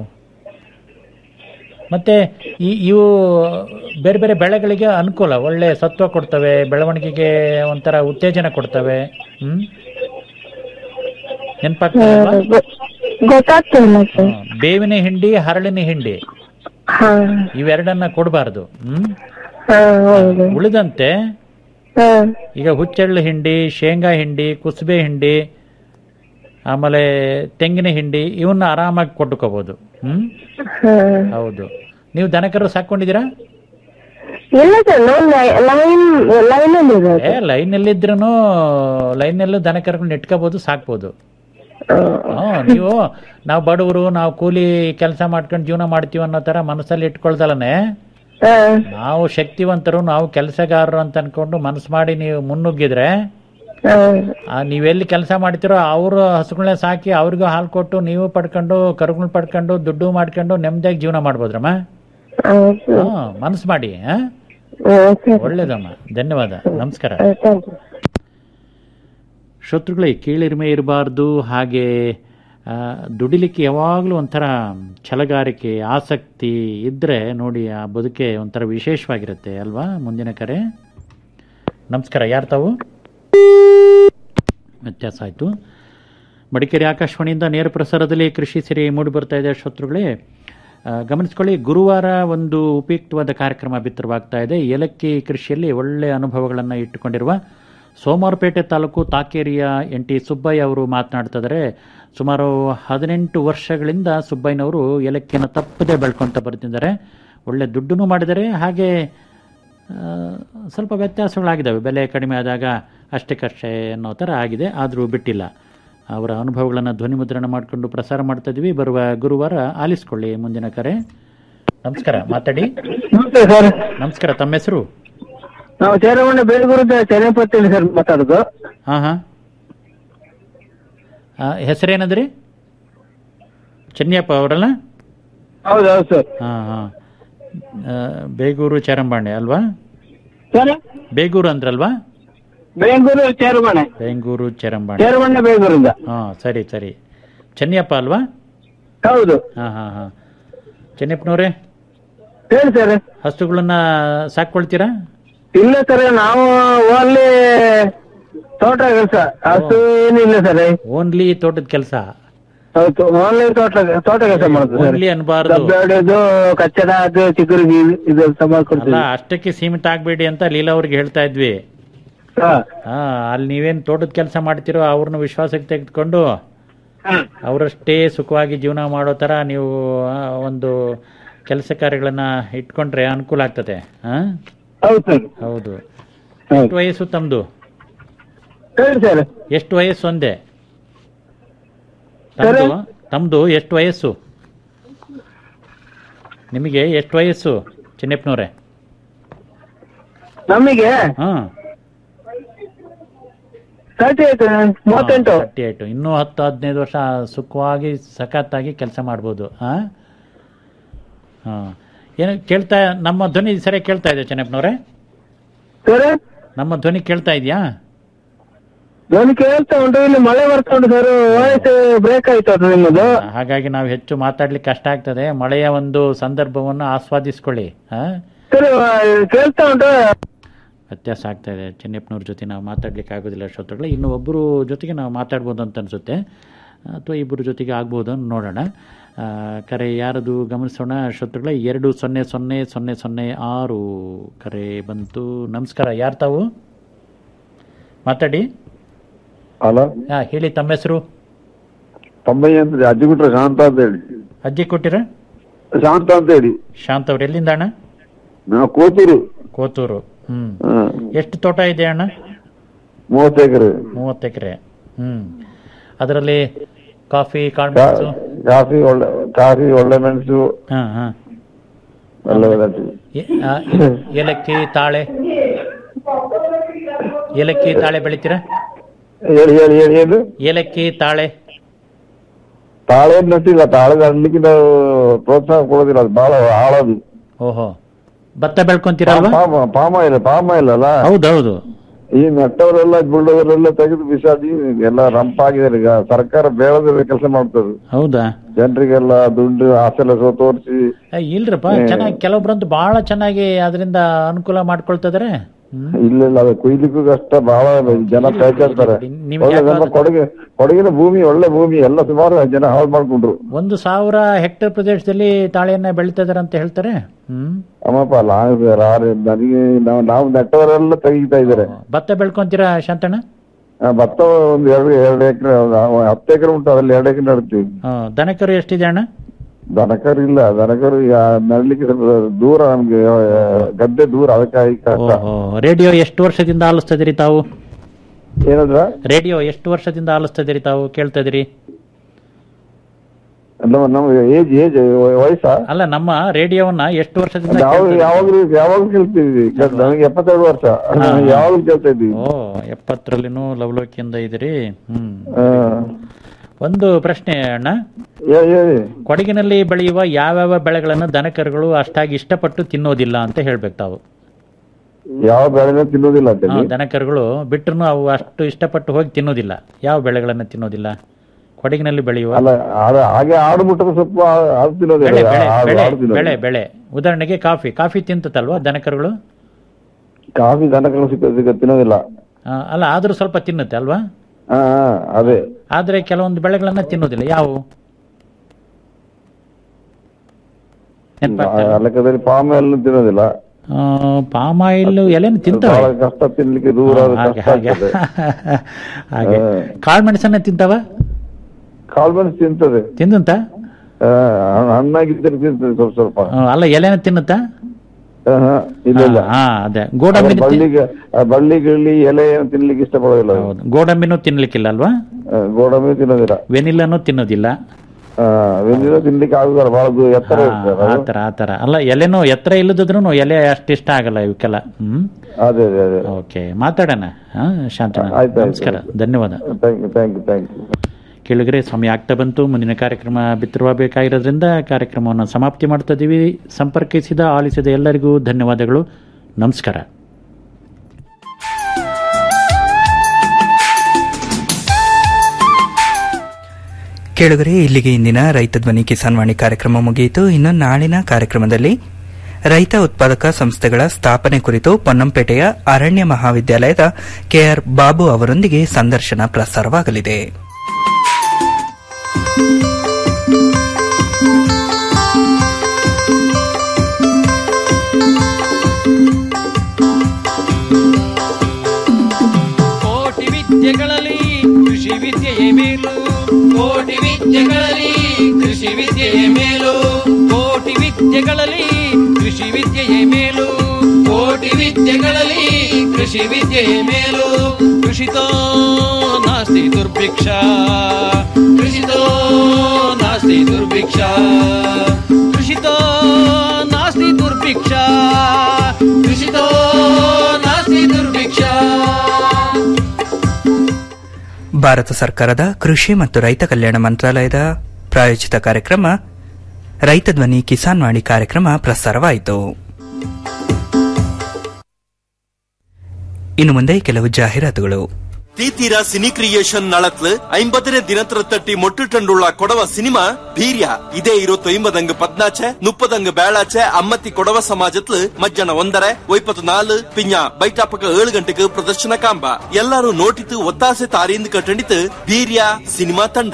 ಮತ್ತೆ ಈ ಇವು ಬೇರೆ ಬೇರೆ ಬೆಳೆಗಳಿಗೆ ಅನುಕೂಲ ಒಳ್ಳೆ ಸತ್ವ ಕೊಡ್ತವೆ ಬೆಳವಣಿಗೆಗೆ ಒಂಥರ ಉತ್ತೇಜನ ಕೊಡ್ತವೆ ಹ್ಮ್ ನೆನಪಾಗ್ತದಲ್ವಾ ಗೊತ್ತಾಗ್ತಿಲ್ಲ ಸರ್ ಬೇವಿನ ಹಿಂಡಿ ಹರಳಿನ ಹಿಂಡಿ ಹಾ ಇವೆರಡನ್ನ ಕೊಡಬಾರದು ಹ್ಮ್ ಹಾ ಹೌದು ಉಳಿದಂತೆ ಹಾ ಈಗ ಹುಚ್ಚೆಳ್ಳು ಹಿಂಡಿ ಶೇಂಗಾ ಹಿಂಡಿ ಕುಸುಬೆ ಹಿಂಡಿ ಆಮೇಲೆ ತೆಂಗಿನ ಹಿಂಡಿ ಇವನ್ನ ಆರಾಮಾಗಿ ಕೊಟ್ಟುಕೋಬಹುದು ಹ್ಮ್ ಹಾ ಹೌದು ನೀವು ದನಕರು ಸಾಕೊಂಡಿದ್ದೀರಾ ಇಲ್ಲ ಸರ್ ನಾವು ಲೈನ್ ಲೈನ್ ಅಲ್ಲಿ ಇರೋದು ಏ ಲೈನ್ ಎಲ್ಲಿದ್ರೂ ಲೈನ್ ಎಲ್ಲೂ ದನ ಕರ್ಕೊಂಡು ಇಟ್ಕೋಬಹುದು ಸಾಕ್ಬೋದು ಹ್ಮ್ ನೀವು ನಾವು ಬಡವರು ನಾವು ಕೂಲಿ ಕೆಲಸ ಮಾಡ್ಕೊಂಡು ಜೀವನ ಮಾಡ್ತೀವಿ ಅನ್ನೋ ತರ ಮನಸ್ಸಲ್ಲಿ ಇಟ್ಕೊಳ್ದಲನೆ ನಾವು ಶಕ್ತಿವಂತರು ನಾವು ಕೆಲಸಗಾರರು ಅಂತ ಅನ್ಕೊಂಡು ಮನಸ್ಸು ಮಾಡಿ ನೀವು ಮುನ್ನುಗ್ಗಿದ್ರೆ ಆ, ನೀವೆಲ್ಲಿ ಕೆಲಸ ಮಾಡ್ತೀರೋ ಅವರು ಹಸುಗಳನ್ನ ಸಾಕಿ ಅವ್ರಿಗೂ ಹಾಲು ಕೊಟ್ಟು ನೀವು ಪಡ್ಕೊಂಡು ಕರುಗಳನ್ನ ಪಡ್ಕೊಂಡು ದುಡ್ಡು ಮಾಡ್ಕೊಂಡು ನೆಮ್ಮದಿಯಾಗಿ ಜೀವನ ಮಾಡ್ಬೋದ್ರಮ್ಮ ಹ್ಮ್ ಮನಸ್ಸು ಮಾಡಿ ಆ? ಒಳ್ಳೇದಮ್ಮ ಧನ್ಯವಾದ ನಮಸ್ಕಾರ ಶತ್ರುಗಳೇ ಕೀಳಿರಿಮೆ ಇರಬಾರ್ದು ಹಾಗೆ ಆ, ದುಡಿಲಿಕ್ಕೆ ಯಾವಾಗಲೂ ಒಂಥರ ಛಲಗಾರಿಕೆ ಆಸಕ್ತಿ ಇದ್ದರೆ ನೋಡಿ ಆ ಬದುಕೆ ಒಂಥರ ವಿಶೇಷವಾಗಿರುತ್ತೆ ಅಲ್ವಾ ಮುಂದಿನ ಕರೆ ನಮಸ್ಕಾರ ಯಾರು ತಾವು ವ್ಯತ್ಯಾಸ ಆಯಿತು ಮಡಿಕೇರಿ ಆಕಾಶವಾಣಿಯಿಂದ ನೇರ ಪ್ರಸಾರದಲ್ಲಿ ಕೃಷಿ ಸಿರಿ ಮೂಡಿ ಬರ್ತಾ ಇದೆ ಶತ್ರುಗಳೇ ಆ, ಗಮನಿಸ್ಕೊಳ್ಳಿ ಗುರುವಾರ ಒಂದು ಉಪಯುಕ್ತವಾದ ಕಾರ್ಯಕ್ರಮ ಬಿತ್ತರವಾಗ್ತಾ ಇದೆ ಏಲಕ್ಕಿ ಕೃಷಿಯಲ್ಲಿ ಒಳ್ಳೆಯ ಅನುಭವಗಳನ್ನು ಇಟ್ಟುಕೊಂಡಿರುವ ಸೋಮವಾರಪೇಟೆ ತಾಲೂಕು ತಾಕೇರಿಯ ಎನ್ ಟಿ ಸುಬ್ಬಯ್ಯ ಅವರು ಮಾತನಾಡ್ತಾ ಇದ್ದಾರೆ ಸುಮಾರು ಹದಿನೆಂಟು ವರ್ಷಗಳಿಂದ ಸುಬ್ಬಯ್ಯನವರು ಏಲಕ್ಕಿಯನ್ನು ತಪ್ಪದೆ ಬೆಳ್ಕೊಂತ ಬರ್ತಿದ್ದಾರೆ ಒಳ್ಳೆ ದುಡ್ಡನ್ನು ಮಾಡಿದ್ದಾರೆ ಹಾಗೆ ಆ, ಸ್ವಲ್ಪ ವ್ಯತ್ಯಾಸಗಳಾಗಿದ್ದಾವೆ ಬೆಲೆ ಕಡಿಮೆ ಆದಾಗ ಅಷ್ಟಕ್ಕಷ್ಟೇ ಅನ್ನೋ ಥರ ಆಗಿದೆ ಆದರೂ ಬಿಟ್ಟಿಲ್ಲ ಅವರ ಅನುಭವಗಳನ್ನು ಧ್ವನಿ ಮುದ್ರಣ ಮಾಡಿಕೊಂಡು ಪ್ರಸಾರ ಮಾಡ್ತಾ ಇದ್ವಿ ಬರುವ ಗುರುವಾರ ಆಲಿಸ್ಕೊಳ್ಳಿ ಮುಂದಿನ ಕರೆ ನಮಸ್ಕಾರ ಮಾತಾಡಿ ನಮಸ್ತೆ ಸರ್ ನಮಸ್ಕಾರ ತಮ್ಮ ಹೆಸರು ನಾವು ಚೇರಗೊಂಡ ಬೇಲೂರದ ಚೆನ್ನಪತಿ ಸರ್ ಮಾತಾಡೋದು ಹಾ ಹಾ ಆ, ಹೆಸರೇನದ್ರಿ ಚೆನ್ನಿಯಪ್ಪ ಅವರಲ್ಲ ಹೌದು ಹೌದು ಸರ್ ಹಾ ಹಾ ಆ, ಬೇಗೂರು ಚರಂಬಾಣೆ ಅಲ್ವಾ ಸರ್ ಬೇಗೂರು ಅಂದ್ರಲ್ವಾ ಬೆಂಗಳೂರು ಚೇರಮಣೆ ಬೇಂಗೂರು ಚರಂಬಾಣೆ ಚೇರಮಣ್ಣೆ ಬೇಗೂರಿಂದ ಹಾ ಸರಿ ಸರಿ ಚೆನ್ನಿಯಪ್ಪ ಅಲ್ವಾ ಹೌದು ಹಾ ಹಾ ಹಾ ಚೆನ್ನಪ್ಪನವ್ರೆ ಹೇಳಿ ಸರ್ ಹಸುಗಳನ್ನ ಸಾಕೊಳ್ತೀರಾ ಇಲ್ಲ ಸರ್ ನಾವು ಓನ್ಲಿ ತೋಟ ಕೆಲಸ ಹಸು ಏನಿಲ್ಲ ಸರ್ ಓನ್ಲಿ ತೋಟದ ಕೆಲಸ ಹೌದು ಓನ್ಲಿ ತೋಟ ತೋಟ ಕೆಲಸ ಮಾಡೋದು ಸರ್ ಓನ್ಲಿ ಅನ್ಬಾರ್ದು ಕಬ್ಬು ಹೊಡೆಯೋದು ಕಚ್ಚಡ ಅದು ಚಿಗುರಿಗೆ ಇದು ಸಹ ಅಲ್ಲ ಮಾಡ್ಕೊಡ್ತೀವಿ ಅಷ್ಟಕ್ಕೆ ಸೀಮಿತ ಆಗ್ಬೇಡಿ ಅಂತ ಲೀಲಾ ಅವ್ರಿಗೆ ಹೇಳ್ತಾ ಇದ್ವಿ ಹಾ ಹಾ ಅಲ್ಲಿ ನೀವೇನ್ ತೋಟದ ಕೆಲಸ ಮಾಡ್ತಿರೋ ಅವ್ರನ್ನ ವಿಶ್ವಾಸಕ್ಕೆ ತೆಗೆದುಕೊಂಡು ಅವರಷ್ಟೇ ಸುಖವಾಗಿ ಜೀವನ ಮಾಡೋ ತರ ನೀವು ಆ, ಒಂದು ಕೆಲಸ ಕಾರ್ಯಗಳನ್ನ ಇಟ್ಕೊಂಡ್ರೆ ಅನುಕೂಲ ಆಗ್ತದೆ ಹಾ ಹೌದು ಸರ್ ಹೌದು ಎಷ್ಟು ವಯಸ್ಸು ತಮ್ದು ಹೇಳಿ ಸರ್ ಎಷ್ಟು ವಯಸ್ಸು ಒಂದೇ ತಮ್ದು ತಮ್ದು ಎಷ್ಟು ವಯಸ್ಸು ನಿಮಗೆ ಎಷ್ಟು ವಯಸ್ಸು ಚಿನ್ನಪ್ಪನವ್ರೆ ನಮಗೆ ಹಾ ತರ್ಟಿ ಏಟ್ ಮೂವತ್ತೆಂಟು ತರ್ಟಿ ಏಟು ಇನ್ನೂ ಹತ್ತು ಹದಿನೈದು ವರ್ಷ ಸುಖವಾಗಿ ಸಖತ್ತಾಗಿ ಕೆಲಸ ಮಾಡ್ಬೋದು ಹಾ ಹಾ ಏನು ಕೇಳ್ತಾ ನಮ್ಮ ಧ್ವನಿ ಸರಿಯಾಗಿ ಕೇಳ್ತಾ ಇದೆ ಚೆನ್ನಪ್ಪನವ್ರೆ ಸರ್ ನಮ್ಮ ಧ್ವನಿ ಕೇಳ್ತಾ ಇದೆಯಾ ಧ್ವನಿ ಕೇಳ್ತಾ ಉಂಟು ಇಲ್ಲಿ ಮಳೆ ಬರ್ತಾ ಉಂಟು ಸರ್ ವಾಯ್ಸ್ ಬ್ರೇಕ್ ಆಯ್ತು ಅದು ನಿಮ್ಮದು ಹಾಗಾಗಿ ನಾವು ಹೆಚ್ಚು ಮಾತಾಡ್ಲಿಕ್ಕೆ ಕಷ್ಟ ಆಗ್ತದೆ ಮಳೆಯ ಒಂದು ಸಂದರ್ಭವನ್ನು ಆಸ್ವಾದಿಸ್ಕೊಳ್ಳಿ ಹಾ ಸರ್ ಕೇಳ್ತಾ ಉಂಟು ವ್ಯತ್ಯಾಸ ಆಗ್ತಾ ಇದೆ ಚೆನ್ನಪ್ಪನವ್ರ ಜೊತೆ ನಾವು ಮಾತಾಡ್ಲಿಕ್ಕೆ ಆಗೋದಿಲ್ಲ ಶ್ರೋತೃಗಳು ಇನ್ನು ಒಬ್ಬರು ಜೊತೆಗೆ ನಾವು ಮಾತಾಡ್ಬೋದು ಅಂತ ಅನಿಸುತ್ತೆ ಅಥವಾ ಇಬ್ಬರು ಜೊತೆಗೆ ಆಗ್ಬೋದು ಅಂತ ನೋಡೋಣ ಆ, ಕರೆ ಯಾರದು ಗಮನಿಸೋಣ ಶ್ರೋತೃಗಳ ಎರಡು ಸೊನ್ನೆ ಸೊನ್ನೆ ಸೊನ್ನೆ ಸೊನ್ನೆ ಆರು ಕರೆ ಬಂತು ನಮಸ್ಕಾರ ಯಾರು ತಾವು ಮಾತಾಡಿ ಹಲೋ ಹಾ ಹೇಳಿ ತಮ್ಮ ಹೆಸರು ತಮ್ಮಯ್ಯ ಅಂತ ಅಜ್ಜಿ ಬಿಟ್ರೆ ಶಾಂತ ಅಂತ ಹೇಳಿ ಅಜ್ಜಿ ಕೊಟ್ಟಿರ ಶಾಂತ ಅಂತ ಹೇಳಿ ಶಾಂತ್ ಅವ್ರು ಎಲ್ಲಿಂದ ಅಣ್ಣ ನಾವು ಕೋತೂರು ಕೋತೂರು ಹ್ಮ್ ಹಾ. ಎಷ್ಟು ತೋಟ ಇದೆ ಅಣ್ಣ ಮೂವತ್ತು ಎಕರೆ ಮೂವತ್ತು ಎಕರೆ ಹ್ಮ್ ಅದರಲ್ಲಿ ಕಾಫಿ ಕಾಳುಮೆಣಸು ಕಾಫಿ ಒಳ್ಳೆ ಕಾಫಿ ಒಳ್ಳೆ ಮೆಣಸು ಹಾ ಹಾ ಎಲ್ಲ ವೆರೈಟಿ ಏ- ಆ, ಏಲಕ್ಕಿ ತಾಳೆ ಏಲಕ್ಕಿ ತಾಳೆ ಬೆಳಿತೀರಾ ಹೇಳಿ ಹೇಳಿ ಹೇಳಿ ಏನು ಏಲಕ್ಕಿ ತಾಳೆ ತಾಳೆ ಏನ್ ನಟ್ಟಿಲ್ಲ ತಾಳೆ ನಡ್ಲಿಕ್ಕೆ ನಾವು ಪ್ರೋತ್ಸಾಹ ಕೊಡೋದಿಲ್ಲ ಅದು ಬಹಳ ಆಳದು ಓಹೋ ಭತ್ತ ಬೆಳ್ಕೊಂತೀರಲ್ವಾ ಪಾಮ ಪಾಮ ಇಲ್ಲ ಪಾಮ ಇಲ್ಲ ಅಲ್ಲ ಹೌದೌದು ಈ ನೆಟ್ಟವರೆಲ್ಲ ಬುಳ್ಳವರೆಲ್ಲ ತೆಗೆದು ಬಿಸಾಡಿ ಎಲ್ಲ ರಂಪಾಗಿದ್ದಾರೆ ಈಗ ಸರ್ಕಾರ ಬೇಡದ ಕೆಲಸ ಮಾಡ್ತದೆ ಹೌದಾ ಜನರಿಗೆಲ್ಲ ದುಡ್ಡು ಆಸೆಲ್ಲ ಸೊ ತೋರಿಸಿ ಏ, ಇಲ್ರಪ್ಪ ಹ್ಮ್. ಚೆನ್ನಾಗಿ ಕೆಲವೊಬ್ರಂತೂ ಬಹಳ ಚೆನ್ನಾಗಿ ಅದರಿಂದ ಅನುಕೂಲ ಮಾಡ್ಕೊಳ್ತಾ ಇದಾರೆ ಇಲ್ಲ ಇಲ್ಲ ಅದು ಕೊಯ್ಲಿಕ್ಕೂ ಕಷ್ಟ ಬಹಳ ಜನ ಪೇಚಾಡ್ತಾರೆ ನಿಮ್ಗೆ ಒಳ್ಳೆ ನಮ್ಮ ಯಾಕಾದ್ರು- ಕೊಡಗು ಕೊಡಗಿನ ಭೂಮಿ ಒಳ್ಳೆ ಭೂಮಿ ಎಲ್ಲ ಸುಮಾರು ಜನ ಹಾಳು ಮಾಡ್ಕೊಂಡ್ರು ಒಂದು ಸಾವಿರ ಹೆಕ್ಟೇರ್ ಪ್ರದೇಶದಲ್ಲಿ ತಾಳೆಯನ್ನ ಬೆಳಿತಾ ಇದಾರೆ ಅಂತ ಹೇಳ್ತಾರೆ ಹ್ಮ್ ಅಮ್ಮಪ್ಪ ಲಾಂಗ್ ರಾರಿ ನನಗೆ ನಾವು ನಾವು ನೆಟ್ಟವರೆಲ್ಲ ತೆಗಿತಾ ಇದ್ದಾರೆ ಭತ್ತ ಬೆಳ್ಕೊಂತೀರಾ ಶಾಂತಣ್ಣ ಆ, ಭತ್ತ ಒಂದು ಎರಡು ಎರಡು ಎಕರೆ ಹತ್ತು ಎಕರೆ ಉಂಟು ಅದ್ರಲ್ಲಿ ಎರಡು ಎಕರೆ ನಡ್ತೀವಿ ಆ, ದನಕರು ಎಷ್ಟಿದೆ ಅಣ್ಣ ದನಕರು ಇಲ್ಲ ದನಕರು ಈಗ ನಡ್ಲಿಕ್ಕೆ ಸ್ವಲ್ಪ ದೂರ ನಮ್ಗೆ ಆ, ಗದ್ದೆ ದೂರ ಅದಕ್ಕಾಗಿ ಕಷ್ಟ ಓಹೋ ರೇಡಿಯೋ ಎಷ್ಟು ವರ್ಷದಿಂದ ಆಲಿಸ್ತಿದ್ದೀರಿ ತಾವು ಏನಂದ್ರ ರೇಡಿಯೋ ಎಷ್ಟು ವರ್ಷದಿಂದ ಆಲಿಸ್ತಿದ್ದೀರಿ ತಾವು ಕೇಳ್ತಿದ್ದೀರಿ ನಮ್ಮ ನಮ್ಮ ಏಜ್ ಏಜ್ ವಯಸ್ಸಾ ಅಲ್ಲ ನಮ್ಮ ರೇಡಿಯೋವನ್ನ ಎಷ್ಟು ವರ್ಷದಿಂದ ನಾವು ಕೇಳ್ತಿದ್ದೀರಿ? ಯಾವಾಗ್ಲೂ ಯಾವಾಗ್ಲೂ ಕೇಳ್ತಿದ್ವಿ ನನಗೆ ಎಪ್ಪತ್ತೆರಡು ವರ್ಷ ಯಾವಾಗ್ಲೂ ಕೇಳ್ತಾ ಇದ್ವಿ ಓ ಎಪ್ಪತ್ತರಲ್ಲಿನೂ ಲವಲೋಕಿಯಿಂದ ಇದ್ದೀರಿ ಹ್ಮ್ ಆ, ಒಂದು ಪ್ರಶ್ನೆ ಅಣ್ಣ ಹೇ- ಹೇಳಿ ಕೊಡಗಿನಲ್ಲಿ ಬೆಳೆಯುವ ಯಾವ್ಯಾವ ಬೆಳೆಗಳನ್ನು ದನಕರುಗಳು ಅಷ್ಟಾಗಿ ಇಷ್ಟಪಟ್ಟು ತಿನ್ನೋದಿಲ್ಲ ಅಂತ ಹೇಳ್ಬೇಕು ತಾವು ಯಾವ ಬೆಳೆನೂ ತಿನ್ನೋದಿಲ್ಲ ಅಂತ ಹಾ, ದನಕರುಗಳು ಬಿಟ್ರು ಅವು ಅಷ್ಟು ಇಷ್ಟಪಟ್ಟು ಹೋಗಿ ತಿನ್ನೋದಿಲ್ಲ ಯಾವ ಬೆಳೆಗಳನ್ನು ತಿನ್ನೋದಿಲ್ಲ ಕೊಡಗಿನಲ್ಲಿ ಬೆಳೆಯುವ ಅಲ್ಲ ಆದ- ಹಾಗೆ ಆಡು ಮುಟ್ಟದ ಸೊಪ್ಪು ಆ- ಅದು ತಿನ್ನೋದಿಲ್ಲ ಬೆಳೆ ಬೆಳೆ ಆಡು- ಬೆಳೆ ಆಡು ತಿನ್ನೋದು. ಬೆಳೆ ಬೆಳೆ ಉದಾಹರಣೆಗೆ ಕಾಫಿ ಕಾಫಿ ತಿಂತತಲ್ವಾ ದನಕರುಗಳು ಕಾಫಿ ದನಗಳು ಸಿಕ್ಕ ಸಿಕ್ಕ ತಿನ್ನೋದಿಲ್ಲ ಆ, ಅಲ್ಲ ಆದ್ರೂ ಸ್ವಲ್ಪ ತಿನ್ನುತ್ತೆ ಅಲ್ವಾ ಹಾ ಹಾ, ಅದೇ ಆದ್ರೆ ಕೆಲವೊಂದು ಬೆಳೆಗಳನ್ನ ತಿನ್ನೋದಿಲ್ಲ ಯಾವುವು ಆ ಲೆಕ್ಕದಲ್ಲಿ ಪಾಮ್ ಎಲ್ಲ ತಿನ್ನೋದಿಲ್ಲ ಪಾಮ್ ಆಯಿಲ್ ಎಲೆನು ತಿಂತವೆ ಬಹಳ ಕಷ್ಟ ತಿನ್ಲಿಕ್ಕೆ ದೂರ ಅದು ಹಾಗೆ ಕಷ್ಟ ಹಾಗೆ ಆಗ್ತದೆ ಹಾಗೆ ಕಾಳು ಮೆಣಸನ್ನ ತಿಂತಾವ ಕಾಳ್ಮೆಣಸು ತಿಂತದೆ ತಿಂದಂತ ಆ, ಹಣ್ಣಾಗಿದ್ದರೆ ತಿಂತದೆ ಸ್ವಲ್ಪ ಸ್ವಲ್ಪ ಅಲ್ಲ ಎಲೆನ ತಿನ್ನುತ್ತಾ ಆ, ಹಾ, ಇಲ್ಲ ಇಲ್ಲ ಹಾ ಅದೇ ಗೋಡಂಬಿ ಅದು ಬಳ್ಳಿಗೆ ಆ, ಬಳ್ಳಿ ಗಿಳ್ಳಿ ಎಲೆ ಏನು ತಿನ್ಲಿಕ್ಕೆ ಇಷ್ಟಪಡೋದಿಲ್ಲ ಅದು. ಗೋಡಂಬಿನೂ ತಿನ್ಲಿಕ್ಕಿಲ್ಲ ಅಲ್ವಾ ಆ, ಗೋಡಂಬಿ ತಿನ್ನೋದಿಲ್ಲ ವೆನಿಲ್ಲನೂ ತಿನ್ನೋದಿಲ್ಲ ಆ, ವೆನಿಲ್ಲ ತಿನ್ಲಿಕ್ಕೆ ಆಗುದಿಲ್ಲ ಬಹಳ ದೂರ ಎತ್ತರ ಹಾ, ಇರ್ತದೆ ಅದು. ಆತರ ಆತರ ಅಲ್ಲ ಎಲೆನೂ ಎತ್ತರ ಇಲ್ಲದಿದ್ರು ಎಲೆ ಅಷ್ಟು ಇಷ್ಟ ಆಗಲ್ಲ ಇವಕ್ಕೆಲ್ಲ ಹ್ಮ್ ಅದೇ ಅದೇ ಅದೇ ಓಕೆ ಮಾತಾಡೋಣ ಹಾ ಶಾಂತನ ಆಯ್ತು, ಆಯ್ತು. ನಮಸ್ಕಾರ ಧನ್ಯವಾದ thank you thank you thank you ಕೇಳಿದ್ರೆ ಸಮಯ ಆಗ್ತಾ ಬಂತು ಮುಂದಿನ ಕಾರ್ಯಕ್ರಮ ಬಿತ್ತರವಾಗಬೇಕಾಗಿರೋದ್ರಿಂದ ಕಾರ್ಯಕ್ರಮವನ್ನು ಸಮಾಪ್ತಿ ಮಾಡ್ತಾ ಇದೀವಿ ಸಂಪರ್ಕಿಸಿದ ಆಲಿಸಿದ ಎಲ್ಲರಿಗೂ ಧನ್ಯವಾದಗಳು ನಮಸ್ಕಾರ ಕೇಳುಗರೆ ಇಲ್ಲಿಗೆ ಇಂದಿನ ರೈತ ಧ್ವನಿ ಕಿಸಾನ್ ವಾಣಿ ಕಾರ್ಯಕ್ರಮ ಮುಗಿಯಿತು ಇನ್ನು ನಾಳಿನ ಕಾರ್ಯಕ್ರಮದಲ್ಲಿ ರೈತ ಉತ್ಪಾದಕ ಸಂಸ್ಥೆಗಳ ಸ್ಥಾಪನೆ ಕುರಿತು ಪೊನ್ನಂಪೇಟೆಯ ಅರಣ್ಯ ಮಹಾವಿದ್ಯಾಲಯದ ಕೆಆರ್ ಬಾಬು ಅವರೊಂದಿಗೆ ಸಂದರ್ಶನ ಪ್ರಸಾರವಾಗಲಿದೆ ಕೋಟಿ ವಿದ್ಯೆಗಳಲ್ಲಿ ಕೃಷಿ ವಿದ್ಯೆಯೇ ಮೇಲು ಕೋಟಿ ವಿದ್ಯೆಗಳಲ್ಲಿ ಕೃಷಿ ವಿದ್ಯೆಯೇ ಮೇಲು ಕೋಟಿ ವಿದ್ಯೆಗಳಲ್ಲಿ ಕೃಷಿ ವಿದ್ಯೆಯೇ ಮೇಲು ಕೋಟಿ ವಿದ್ಯೆಗಳಲ್ಲಿ ಕೃಷಿ ವಿದ್ಯೆಯೇ ಮೇಲು ಕೃಷಿತೋ ನಾಸ್ತಿ ದುರ್ಭಿಕ್ಷ ಕೃಷಿತೋ ನಾಸ್ತಿ ದುರ್ಭಿಕ್ಷ ಕೃಷಿತೋ ನಾಸ್ತಿ ದುರ್ಭಿಕ್ಷ ಕೃಷಿತೋ ನಾಸ್ತಿ ದುರ್ಭಿಕ್ಷ ಭಾರತ ಸರ್ಕಾರದ ಕೃಷಿ ಮತ್ತು ರೈತ ಕಲ್ಯಾಣ ಮಂತ್ರಾಲಯದ ಪ್ರಾಯೋಜಿತ ಕಾರ್ಯಕ್ರಮ ರೈತ ಧ್ವನಿ ಕಿಸಾನ್ ವಾಣಿ ಕಾರ್ಯಕ್ರಮ ಪ್ರಸಾರವಾಯಿತು ಇನ್ನು ಮುಂದೆ ಕೆಲವು ಜಾಹೀರಾತುಗಳು ತೀತೀರ ಸಿನಿ ಕ್ರಿಯೇಷನ್ ನಳತ್ಲು ಐಂಬತ್ತನೇ ದಿನತ್ರ ತಟ್ಟಿ ಮೊಟ್ಟುಟಂಡುಳ್ಳ ಕೊಡವ ಸಿನಿಮಾ ಬೀರ್ಯ ಇದೇ ഇരുപത്തി ഒമ്പതങ്ക് പതിനാച്ച് മുപ്പതങ്ക് ബേളാച്ച് അമ്മത്തി കൊടവ സമാജത്തില് മജ്ജന ഒന്നര ഒയ്പത്ത് നാല് പിഞ്ഞ ബൈറ്റാപ്പക ഏഴ് ഗಂಟೆಗೆ ಪ್ರದರ್ಶನ ಕಾಂಬ ಎಲ್ಲರೂ ನೋಟಿತು ಒತ್ತಾಸೆ ತಾರಿಂದ ಕಟ್ಟಣಿತು ಬೀರ್ಯ ಸಿನಿಮಾ ತಂಡ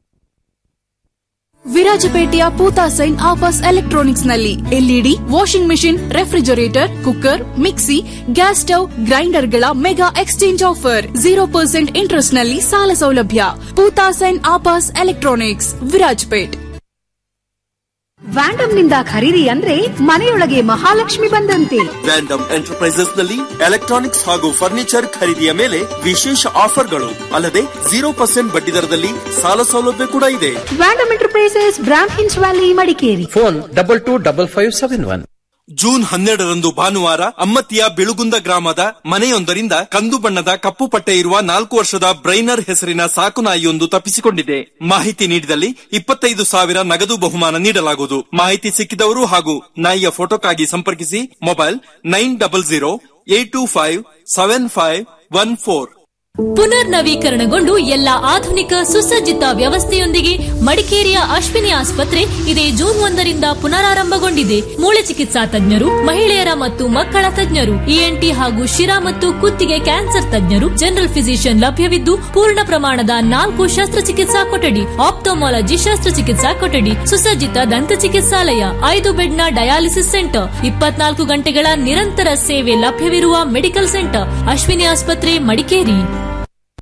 ವಿರಾಜಪೇಟೆಯ ಪೂತಾಸೈನ್ ಆಫರ್ಸ್ ಎಲೆಕ್ಟ್ರಾನಿಕ್ಸ್ ನಲ್ಲಿ LED washing machine refrigerator cooker mixie gas stove ಗ್ರೈಂಡರ್ಗಳ mega exchange offer zero percent interest ನಲ್ಲಿ ಸಾಲ ಸೌಲಭ್ಯ ಪೂತಾಸೈನ್ ಆಫರ್ಸ್ ಎಲೆಕ್ಟ್ರಾನಿಕ್ಸ್ ವಿರಾಜಪೇಟ್ ವ್ಯಾಂಡಮ್ ನಿಂದ ಖರೀದಿ ಅಂದ್ರೆ ಮನೆಯೊಳಗೆ ಮಹಾಲಕ್ಷ್ಮಿ ಬಂದಂತೆ ವ್ಯಾಂಡಮ್ ಎಂಟರ್ಪ್ರೈಸಸ್ ನಲ್ಲಿ ಎಲೆಕ್ಟ್ರಾನಿಕ್ಸ್ ಹಾಗೂ ಫರ್ನಿಚರ್ ಖರೀದಿಯ ಮೇಲೆ ವಿಶೇಷ ಆಫರ್ಗಳು ಅಲ್ಲದೆ ಜೀರೋ ಪರ್ಸೆಂಟ್ ಬಡ್ಡಿ ದರದಲ್ಲಿ ಸಾಲ ಸೌಲಭ್ಯ ಕೂಡ ಇದೆ ವ್ಯಾಂಡಮ್ ಎಂಟರ್ಪ್ರೈಸಸ್ ಬ್ರಾಂಡ್ ಹಿನ್ಸ್ valley Madikeri phone double two double five seven one June ಹನ್ನೆರಡರಂದು ಭಾನುವಾರ ಅಮ್ಮತ್ತಿಯ ಬಿಳುಗುಂದ ಗ್ರಾಮದ ಮನೆಯೊಂದರಿಂದ ಕಂದು ಬಣ್ಣದ ಕಪ್ಪು ಪಟ್ಟೆ ಇರುವ ನಾಲ್ಕು ವರ್ಷದ ಬ್ರೈನರ್ ಹೆಸರಿನ ಸಾಕು ನಾಯಿಯೊಂದು ತಪ್ಪಿಸಿಕೊಂಡಿದೆ ಮಾಹಿತಿ ನೀಡಿದಲ್ಲಿ ಇಪ್ಪತ್ತೈದು ಸಾವಿರ ನಗದು ಬಹುಮಾನ ನೀಡಲಾಗುವುದು ಮಾಹಿತಿ ಸಿಕ್ಕಿದವರು ಹಾಗೂ ನಾಯಿಯ ಫೋಟೋಕ್ಕಾಗಿ ಸಂಪರ್ಕಿಸಿ mobile nine double zero eight two five seven five one four ಪುನರ್ ನವೀಕರಣಗೊಂಡು ಎಲ್ಲ ಆಧುನಿಕ ಸುಸಜ್ಜಿತ ವ್ಯವಸ್ಥೆಯೊಂದಿಗೆ ಮಡಿಕೇರಿಯ ಅಶ್ವಿನಿ ಆಸ್ಪತ್ರೆ ಇದೇ ಜೂನ್ ಒಂದರಿಂದ ಪುನರಾರಂಭಗೊಂಡಿದೆ ಮೂಳೆ ಚಿಕಿತ್ಸಾ ತಜ್ಞರು ಮಹಿಳೆಯರ ಮತ್ತು ಮಕ್ಕಳ ತಜ್ಞರು ಇಎನ್ಟಿ ಹಾಗೂ ಶಿರಾ ಮತ್ತು ಕುತ್ತಿಗೆ ಕ್ಯಾನ್ಸರ್ ತಜ್ಞರು ಜನರಲ್ ಫಿಸಿಷಿಯನ್ ಲಭ್ಯವಿದ್ದು ಪೂರ್ಣ ಪ್ರಮಾಣದ ನಾಲ್ಕು ಶಸ್ತ್ರಚಿಕಿತ್ಸಾ ಕೊಠಡಿ ಆಪ್ಟೋಮಾಲಜಿ ಶಸ್ತ್ರಚಿಕಿತ್ಸಾ ಕೊಠಡಿ ಸುಸಜ್ಜಿತ ದಂತ ಚಿಕಿತ್ಸಾಲಯ ಐದು ಬೆಡ್ನ ಡಯಾಲಿಸಿಸ್ ಸೆಂಟರ್ ಇಪ್ಪತ್ನಾಲ್ಕು ಗಂಟೆಗಳ ನಿರಂತರ ಸೇವೆ ಲಭ್ಯವಿರುವ ಮೆಡಿಕಲ್ ಸೆಂಟರ್ ಅಶ್ವಿನಿ ಆಸ್ಪತ್ರೆ ಮಡಿಕೇರಿ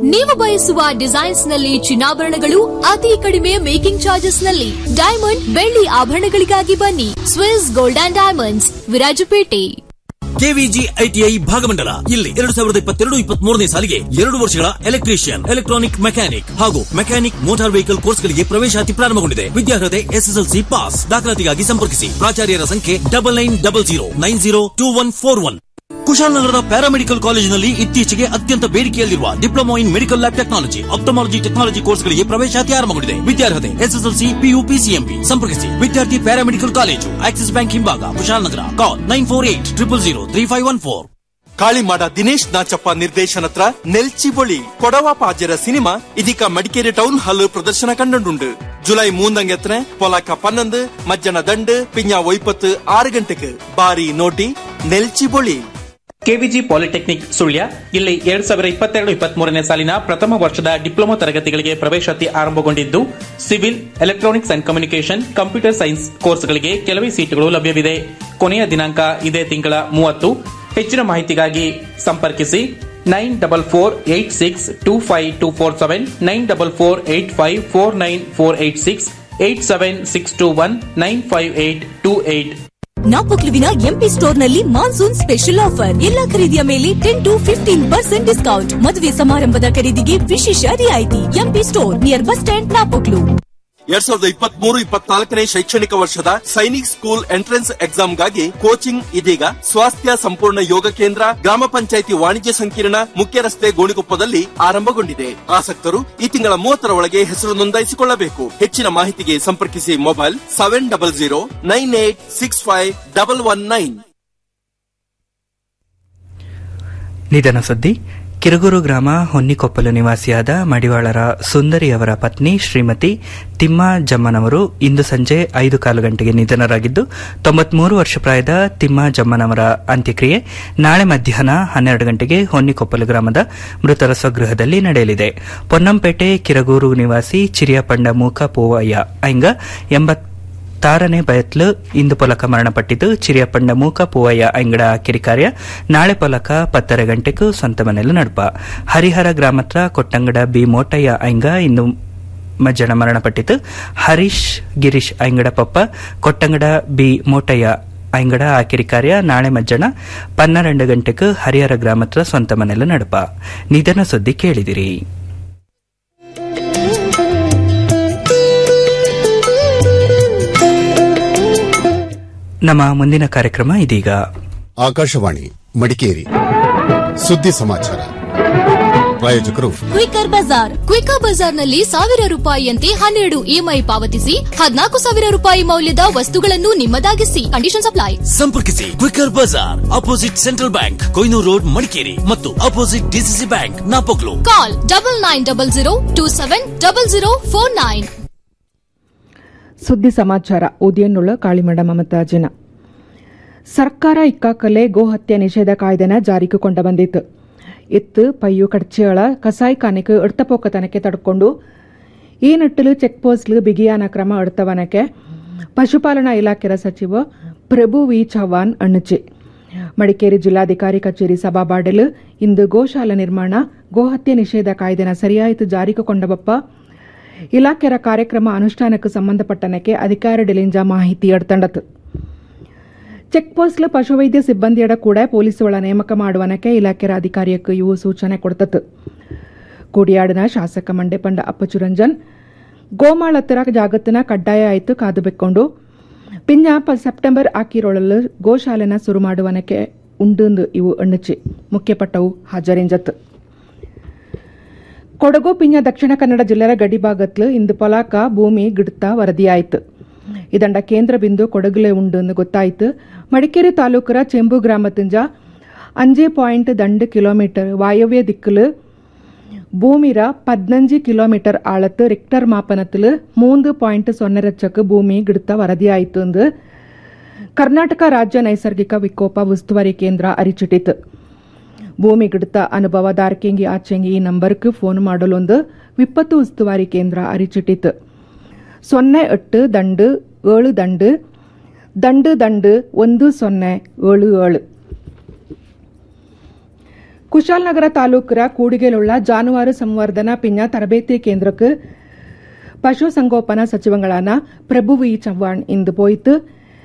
ನೀವು ಬಯಸುವ ಡಿಸೈನ್ಸ್ ನಲ್ಲಿ ಚಿನ್ನಾಭರಣಗಳು ಅತಿ ಕಡಿಮೆ ಮೇಕಿಂಗ್ ಚಾರ್ಜಸ್ ನಲ್ಲಿ ಡೈಮಂಡ್ ಬೆಳ್ಳಿ ಆಭರಣಗಳಿಗಾಗಿ ಬನ್ನಿ Swiss gold and diamonds Virajpet KVG ITI Bhagamandala ಇಲ್ಲಿ ಎರಡು ಸಾವಿರದ ಇಪ್ಪತ್ತೆರಡು ಇಪ್ಪತ್ತ್ ಮೂರನೇ ಸಾಲಿಗೆ ಎರಡು ವರ್ಷಗಳ ಎಲೆಕ್ಟ್ರಿಷಿಯನ್ ಎಲೆಕ್ಟ್ರಾನಿಕ್ ಮೆಕ್ಯಾನಿಕ್ ಹಾಗೂ ಮೆಕ್ಯಾನಿಕ್ ಮೋಟಾರ್ ವೆಹಿಕಲ್ ಕೋರ್ಸ್ಗಳಿಗೆ ಪ್ರವೇಶಾತಿ ಪ್ರಾರಂಭಗೊಂಡಿದೆ ವಿದ್ಯಾರ್ಹತೆ ಎಸ್ಎಸ್ಎಲ್ಸಿ ಪಾಸ್ ದಾಖಲಾತಿಗಾಗಿ ಸಂಪರ್ಕಿಸಿ ಪ್ರಾಚಾರ್ಯರ ಸಂಖ್ಯೆ double nine double zero nine zero two one four one ಕುಶಾಲನಗರದ ಪ್ಯಾರಾಮೆಡಿಕಲ್ ಕಾಲೇಜಿನಲ್ಲಿ ಇತ್ತೀಚೆಗೆ ಅತ್ಯಂತ ಬೇಡಿಕೆಯಲ್ಲಿರುವ diploma in medical lab technology ophthalmology technology ಕೋರ್ಸ್ಗಳಿಗೆ ಪ್ರವೇಶಾತಿ ಆರಂಭಗೊಂಡಿದೆ ವಿದ್ಯಾರ್ಹತೆ ಎಸ್ಎಸ್ಎಲ್ಸಿ ಪಿಯು ಪಿಸಿಎಂಬಿ ಸಂಪರ್ಕಿಸಿ ವಿದ್ಯಾರ್ಥಿ ಪ್ಯಾರಾಮೆಡಿಕಲ್ ಕಾಲೇಜು ಆಕ್ಸಿಸ್ ಬ್ಯಾಂಕ್ ಹಿಂಭಾಗ Kushalnagar call nine four eight triple zero three five one four Kalimada Dinesh Nachappa ನಿರ್ದೇಶನತ್ರ ನೆಲ್ಚಿ ಬೊಳಿ ಕೊಡವ ಪಾಜರ ಸಿನಿಮಾ ಇದೀಗ ಮಡಿಕೇರಿ ಟೌನ್ ಹಾಲ್ ಪ್ರದರ್ಶನ ಕಂಡುಂಡು ಜುಲೈ ಮೂಂದಂಗೆತ್ತನೆ ಪೊಲಕ ಪನ್ನೊಂದು ಮಜ್ಜನ ದಂಡು ಪಿಂಜ ಒಯ್ಪತ್ತು ಆರು ಗಂಟೆಗೆ ಬಾರಿ ನೋಟಿ ನೆಲ್ಚಿ ಬೊಳಿ ಕೆವಿಜಿ ಪಾಲಿಟೆಕ್ನಿಕ್ ಸುಳ್ಯ ಇಲ್ಲಿ ಎರಡ್ ಸಾವಿರದ ಇಪ್ಪತ್ತೆರಡು ಇಪ್ಪತ್ಮೂರನೇ ಸಾಲಿನ ಪ್ರಥಮ ವರ್ಷದ ಡಿಪ್ಲೊಮಾ ತರಗತಿಗಳಿಗೆ ಪ್ರವೇಶಾತಿ ಆರಂಭಗೊಂಡಿದ್ದು civil electronics and communication computer science ಕೋರ್ಸ್ಗಳಿಗೆ ಕೆಲವೇ ಸೀಟುಗಳು ಲಭ್ಯವಿದೆ ಕೊನೆಯ ದಿನಾಂಕ ಇದೇ ತಿಂಗಳ ಮೂವತ್ತು ಹೆಚ್ಚಿನ ಮಾಹಿತಿಗಾಗಿ ಸಂಪರ್ಕಿಸಿ nine double four eight six two five two four seven nine double four eight five four nine four eight six eight seven six two one nine five eight two eight ನಾಪಕ್ಲುವಿನ ಎಂಪಿ ಸ್ಟೋರ್ ನಲ್ಲಿ monsoon special offer ಎಲ್ಲಾ ಖರೀದಿಯ ಮೇಲೆ ten to fifteen percent discount ಮದುವೆ ಸಮಾರಂಭದ ಖರೀದಿಗೆ ವಿಶೇಷ ರಿಯಾಯಿತಿ MP store near bus stand Napoklu ಎರಡ್ ಸಾವಿರದ ಇಪ್ಪತ್ತ್ ಮೂರು ಇಪ್ಪತ್ನಾಲ್ಕನೇ ಶೈಕ್ಷಣಿಕ ವರ್ಷದ ಸೈನಿಕ್ ಸ್ಕೂಲ್ ಎಂಟ್ರೆನ್ಸ್ ಎಕ್ಸಾಮ್ಗಾಗಿ ಕೋಚಿಂಗ್ ಇದೀಗ ಸ್ವಾಸ್ಥ್ಯ ಸಂಪೂರ್ಣ ಯೋಗ ಕೇಂದ್ರ ಗ್ರಾಮ ಪಂಚಾಯಿತಿ ವಾಣಿಜ್ಯ ಸಂಕೀರ್ಣ ಮುಖ್ಯ ರಸ್ತೆ ಗೋಣಿಕೊಪ್ಪದಲ್ಲಿ ಆರಂಭಗೊಂಡಿದೆ ಆಸಕ್ತರು ಈ ತಿಂಗಳ ಮೂವತ್ತರ ಒಳಗೆ ಹೆಸರು ನೋಂದಾಯಿಸಿಕೊಳ್ಳಬೇಕು ಹೆಚ್ಚಿನ ಮಾಹಿತಿಗೆ ಸಂಪರ್ಕಿಸಿ mobile seven double zero nine eight six five double one nine ನಿಧನ ಸುದ್ದಿ ಕಿರುಗೂರು ಗ್ರಾಮ ಹೊನ್ನಿಕೊಪ್ಪಲು ನಿವಾಸಿಯಾದ ಮಡಿವಾಳರ ಸುಂದರಿಯವರ ಪತ್ನಿ ಶ್ರೀಮತಿ ತಿಮ್ಮ ಜಮ್ಮನವರು ಇಂದು ಸಂಜೆ ಐದು ಕಾಲು ಗಂಟೆಗೆ ನಿಧನರಾಗಿದ್ದು ತೊಂಬತ್ಮೂರು ವರ್ಷ ಪ್ರಾಯದ ತಿಮ್ಮ ಜಮ್ಮನವರ ಅಂತ್ಯಕ್ರಿಯೆ ನಾಳೆ ಮಧ್ಯಾಹ್ನ ಹನ್ನೆರಡು ಗಂಟೆಗೆ ಹೊನ್ನಿಕೊಪ್ಪಲು ಗ್ರಾಮದ ಮೃತರ ಸ್ವಗೃಹದಲ್ಲಿ ನಡೆಯಲಿದೆ ಪೊನ್ನಂಪೇಟೆ ಕಿರಗೂರು ನಿವಾಸಿ ಚಿರಿಯಪಂಡ ಮೂಕ ಪೂವಯ್ಯ ಐಂಗ ಎಂಬತ್ ತಾರನೇ ಬಯತ್ಲು ಇಂದು ಪೊಲಕ ಮರಣಪಟ್ಟಿದ್ದು ಚಿರಿಯಪ್ಪಂಡ ಮೂಕ ಪೂವಯ್ಯ ಅಂಗಡ ಕಿರಿಕಾರ್ಯ ನಾಳೆ ಪೊಲಕ ಪತ್ತರ ಗಂಟೆಗೂ ಸ್ವಂತ ಮನೆಯಲ್ಲಿ ನಡುಪ ಹರಿಹರ ಗ್ರಾಮತ್ರ ಕೊಟ್ಟಂಗಡ ಬಿ ಮೋಟಯ್ಯ ಐಂಗ ಇಂದು ಮಜ್ಜನ ಮರಣಪಟ್ಟಿದ್ದು ಹರೀಶ್ ಗಿರೀಶ್ ಐಂಗಡ ಪಪ್ಪ ಕೊಟ್ಟಂಗಡ ಬಿ ಮೋಟಯ್ಯ ಐಂಗಡ ಆಕಿರಿ ಕಾರ್ಯ ನಾಳೆ ಮಜ್ಜನ ಪನ್ನೆರಡು ಗಂಟೆಗೂ ಹರಿಹರ ಗ್ರಾಮತ್ರ ಸ್ವಂತ ಮನೆಯಲ್ಲಿ ನಡುಪ ನಿಧನ ಸುದ್ದಿ ಕೇಳಿದಿರಿ ನಮ್ಮ ಮುಂದಿನ ಕಾರ್ಯಕ್ರಮ ಇದೀಗ ಆಕಾಶವಾಣಿ ಮಡಿಕೇರಿ ಸುದ್ದಿ ಸಮಾಚಾರ ಪ್ರಾಯೋಜಕರು ಕ್ವಿಕರ್ ಬಜಾರ್ ಕ್ವಿಕರ್ ಬಜಾರ್ನಲ್ಲಿ ಸಾವಿರ ರೂಪಾಯಿಯಂತೆ ಹನ್ನೆರಡು ಇಎಂಐ ಪಾವತಿಸಿ ಹದಿನಾಲ್ಕು ಸಾವಿರ ರೂಪಾಯಿ ಮೌಲ್ಯದ ವಸ್ತುಗಳನ್ನು ನಿಮ್ಮದಾಗಿಸಿ ಕಂಡೀಷನ್ ಅಪ್ಲೈ ಸಂಪರ್ಕಿಸಿ Quicker Bazaar opposite Central Bank Koynur road Madikeri ಮತ್ತು opposite DCC bank Napoklu call double nine double zero two seven double zero four nine ಸುದ್ದಿ ಸಮಾಚಾರ ಉದಯನ್ನುಳ್ಳ ಕಾಳಿಮಡ ಮಮತಾಜನ ಸರ್ಕಾರ ಇಕ್ಕಾಕಲೆ ಗೋಹತ್ಯೆ ನಿಷೇಧ ಕಾಯ್ದೆನ ಜಾರಿಗೆ ಕೊಂಡ ಬಂದಿತ್ತು ಇತ್ತು ಪಯ್ಯು ಕಡ್ಚಿಯಳ ಕಸಾಯಿಖಾನೆಗೆ ಎಡ್ತಪೋಕತನಕ್ಕೆ ತಡ್ಕೊಂಡು ಈ ನಿಟ್ಟಿಲು ಚೆಕ್ ಪೋಸ್ಟ್ಲು ಬಿಗಿಯಾನ ಕ್ರಮ ಎಡ್ತವನಕ್ಕೆ ಪಶುಪಾಲನಾ ಇಲಾಖೆಯ ಸಚಿವ ಪ್ರಭು ವಿ ಚವ್ಹಾಣ್ ಅಣ್ಣಚಿ ಮಡಿಕೇರಿ ಜಿಲ್ಲಾಧಿಕಾರಿ ಕಚೇರಿ ಸಭಾಬಾಡಲು ಇಂದು ಗೋಶಾಲ ನಿರ್ಮಾಣ ಗೋಹತ್ಯೆ ನಿಷೇಧ ಕಾಯ್ದೆನ ಸರಿಯಾಯಿತು ಜಾರಿಗೆ ಕೊಂಡಬಪ್ಪ ಇಲಾಖೆಯ ಕಾರ್ಯಕ್ರಮ ಅನುಷ್ಠಾನಕ್ಕೆ ಸಂಬಂಧಪಟ್ಟನಕ್ಕೆ ಅಧಿಕಾರ ಡಿಲಿಂಜ ಮಾಹಿತಿ ಎಡ್ತಂಡತು ಚೆಕ್ ಪೋಸ್ಟ್ ಪಶುವೈದ್ಯ ಸಿಬ್ಬಂದಿಯಡ ಕೂಡ ಪೊಲೀಸುಗಳ ನೇಮಕ ಮಾಡುವನಕ್ಕೆ ಇಲಾಖೆಯ ಅಧಿಕಾರಿಯಕ್ಕೆ ಇವು ಸೂಚನೆ ಕೊಡ್ತತ್ತು ಕೂಡಿಯಾಡಿನ ಶಾಸಕ ಮಂಡೆಪಂಡ ಅಪ್ಪಚುರಂಜನ್ ಗೋಮಾಳತ್ತರ ಜಾಗತ್ತಿನ ಕಡ್ಡಾಯ ಆಯ್ತು ಕಾದು ಬೆಕ್ಕೊಂಡು ಪಿಂಜ ಪ ಸೆಪ್ಟೆಂಬರ್ ಆಕಿರೊಳಲು ಗೋಶಾಲೆನ ಶುರು ಮಾಡುವನಕ್ಕೆ ಉಂಡುಂದು ಇವು ಎಣ್ಣಚಿ ಮುಖ್ಯಪಟ್ಟವು ಹಾಜರಿಂಜತ್ತು ಕೊಡಗು ಪಿಂಜ ದಕ್ಷಿಣ ಕನ್ನಡ ಜಿಲ್ಲೆಯ ಗಡಿಭಾಗತ್ಲು ಇಂದು ಪೊಲಾಕ ಭೂಮಿ ಗಿಡ್ತ ವರದಿಯಾಯಿತು ಇದಂಡ ಕೇಂದ್ರ ಬಿಂದು ಕೊಡಗುಲೆ ಉಂಡು ಎಂದು ಗೊತ್ತಾಯಿತು ಮಡಿಕೇರಿ ತಾಲೂಕರ ಚೆಂಬು ಗ್ರಾಮದಿಂಜ ಅಂಜೆ ಪಾಯಿಂಟ್ ದಂಡು ಕಿಲೋಮೀಟರ್ ವಾಯವ್ಯ ದಿಕ್ಕಲು ಭೂಮಿರ ಪದ್ನಂಜು ಕಿಲೋಮೀಟರ್ ಆಳತ್ತು ರಿಕ್ಟರ್ ಮಾಪನத்தில் மூன்று பாயிண்ட் ಸೊನ್ನೆರಚ್ಚಕ್ಕೆ ಭೂಮಿ ಗಿಡ್ತ ವರದಿಯಾಯಿತು ಎಂದು ಕರ್ನಾಟಕ ರಾಜ್ಯ ನೈಸರ್ಗಿಕ ವಿಕೋಪ ಉಸ್ತುವಾರಿ ಕೇಂದ್ರ ಅರಿಚಿಟ್ಟಿತು ಭೂಮಿ ಗಿಡ್ತ ಅನುಭವ ದಾರ್ಕೆಂಗಿ ಆಚೆಂಗಿ ಈ ನಂಬರ್க்கு ಫೋನ್ ಮಾಡಲೊಂದು ವಿಪತ್ತು ಉಸ್ತುವಾರಿ ಕೇಂದ್ರ ಅರಿಚಿಟ್ಟಿತು ಸೊನ್ನೆ ಎಟ್ಟು ದಂಡು ಏಳು ದಂಡು ದಂಡು ದಂಡು ಒಂದು ಸೊನ್ನೆ ಏಳು ಏಳು ಕುಶಾಲನಗರ ತಾಲೂಕರ ಕೂಡಿಗೆಲುಳ್ಳ ಜಾನುವಾರು ಸಂವರ್ಧನಾ ಪಿಂಜ ತರಬೇತಿ ಕೇಂದ್ರಕ್ಕೆ ಪಶುಸಂಗೋಪನಾ ಸಚಿವಗಳಾன ಪ್ರಭು ವಿ ಚವ್ಹಾಣ್ ಇಂದು போய்த்து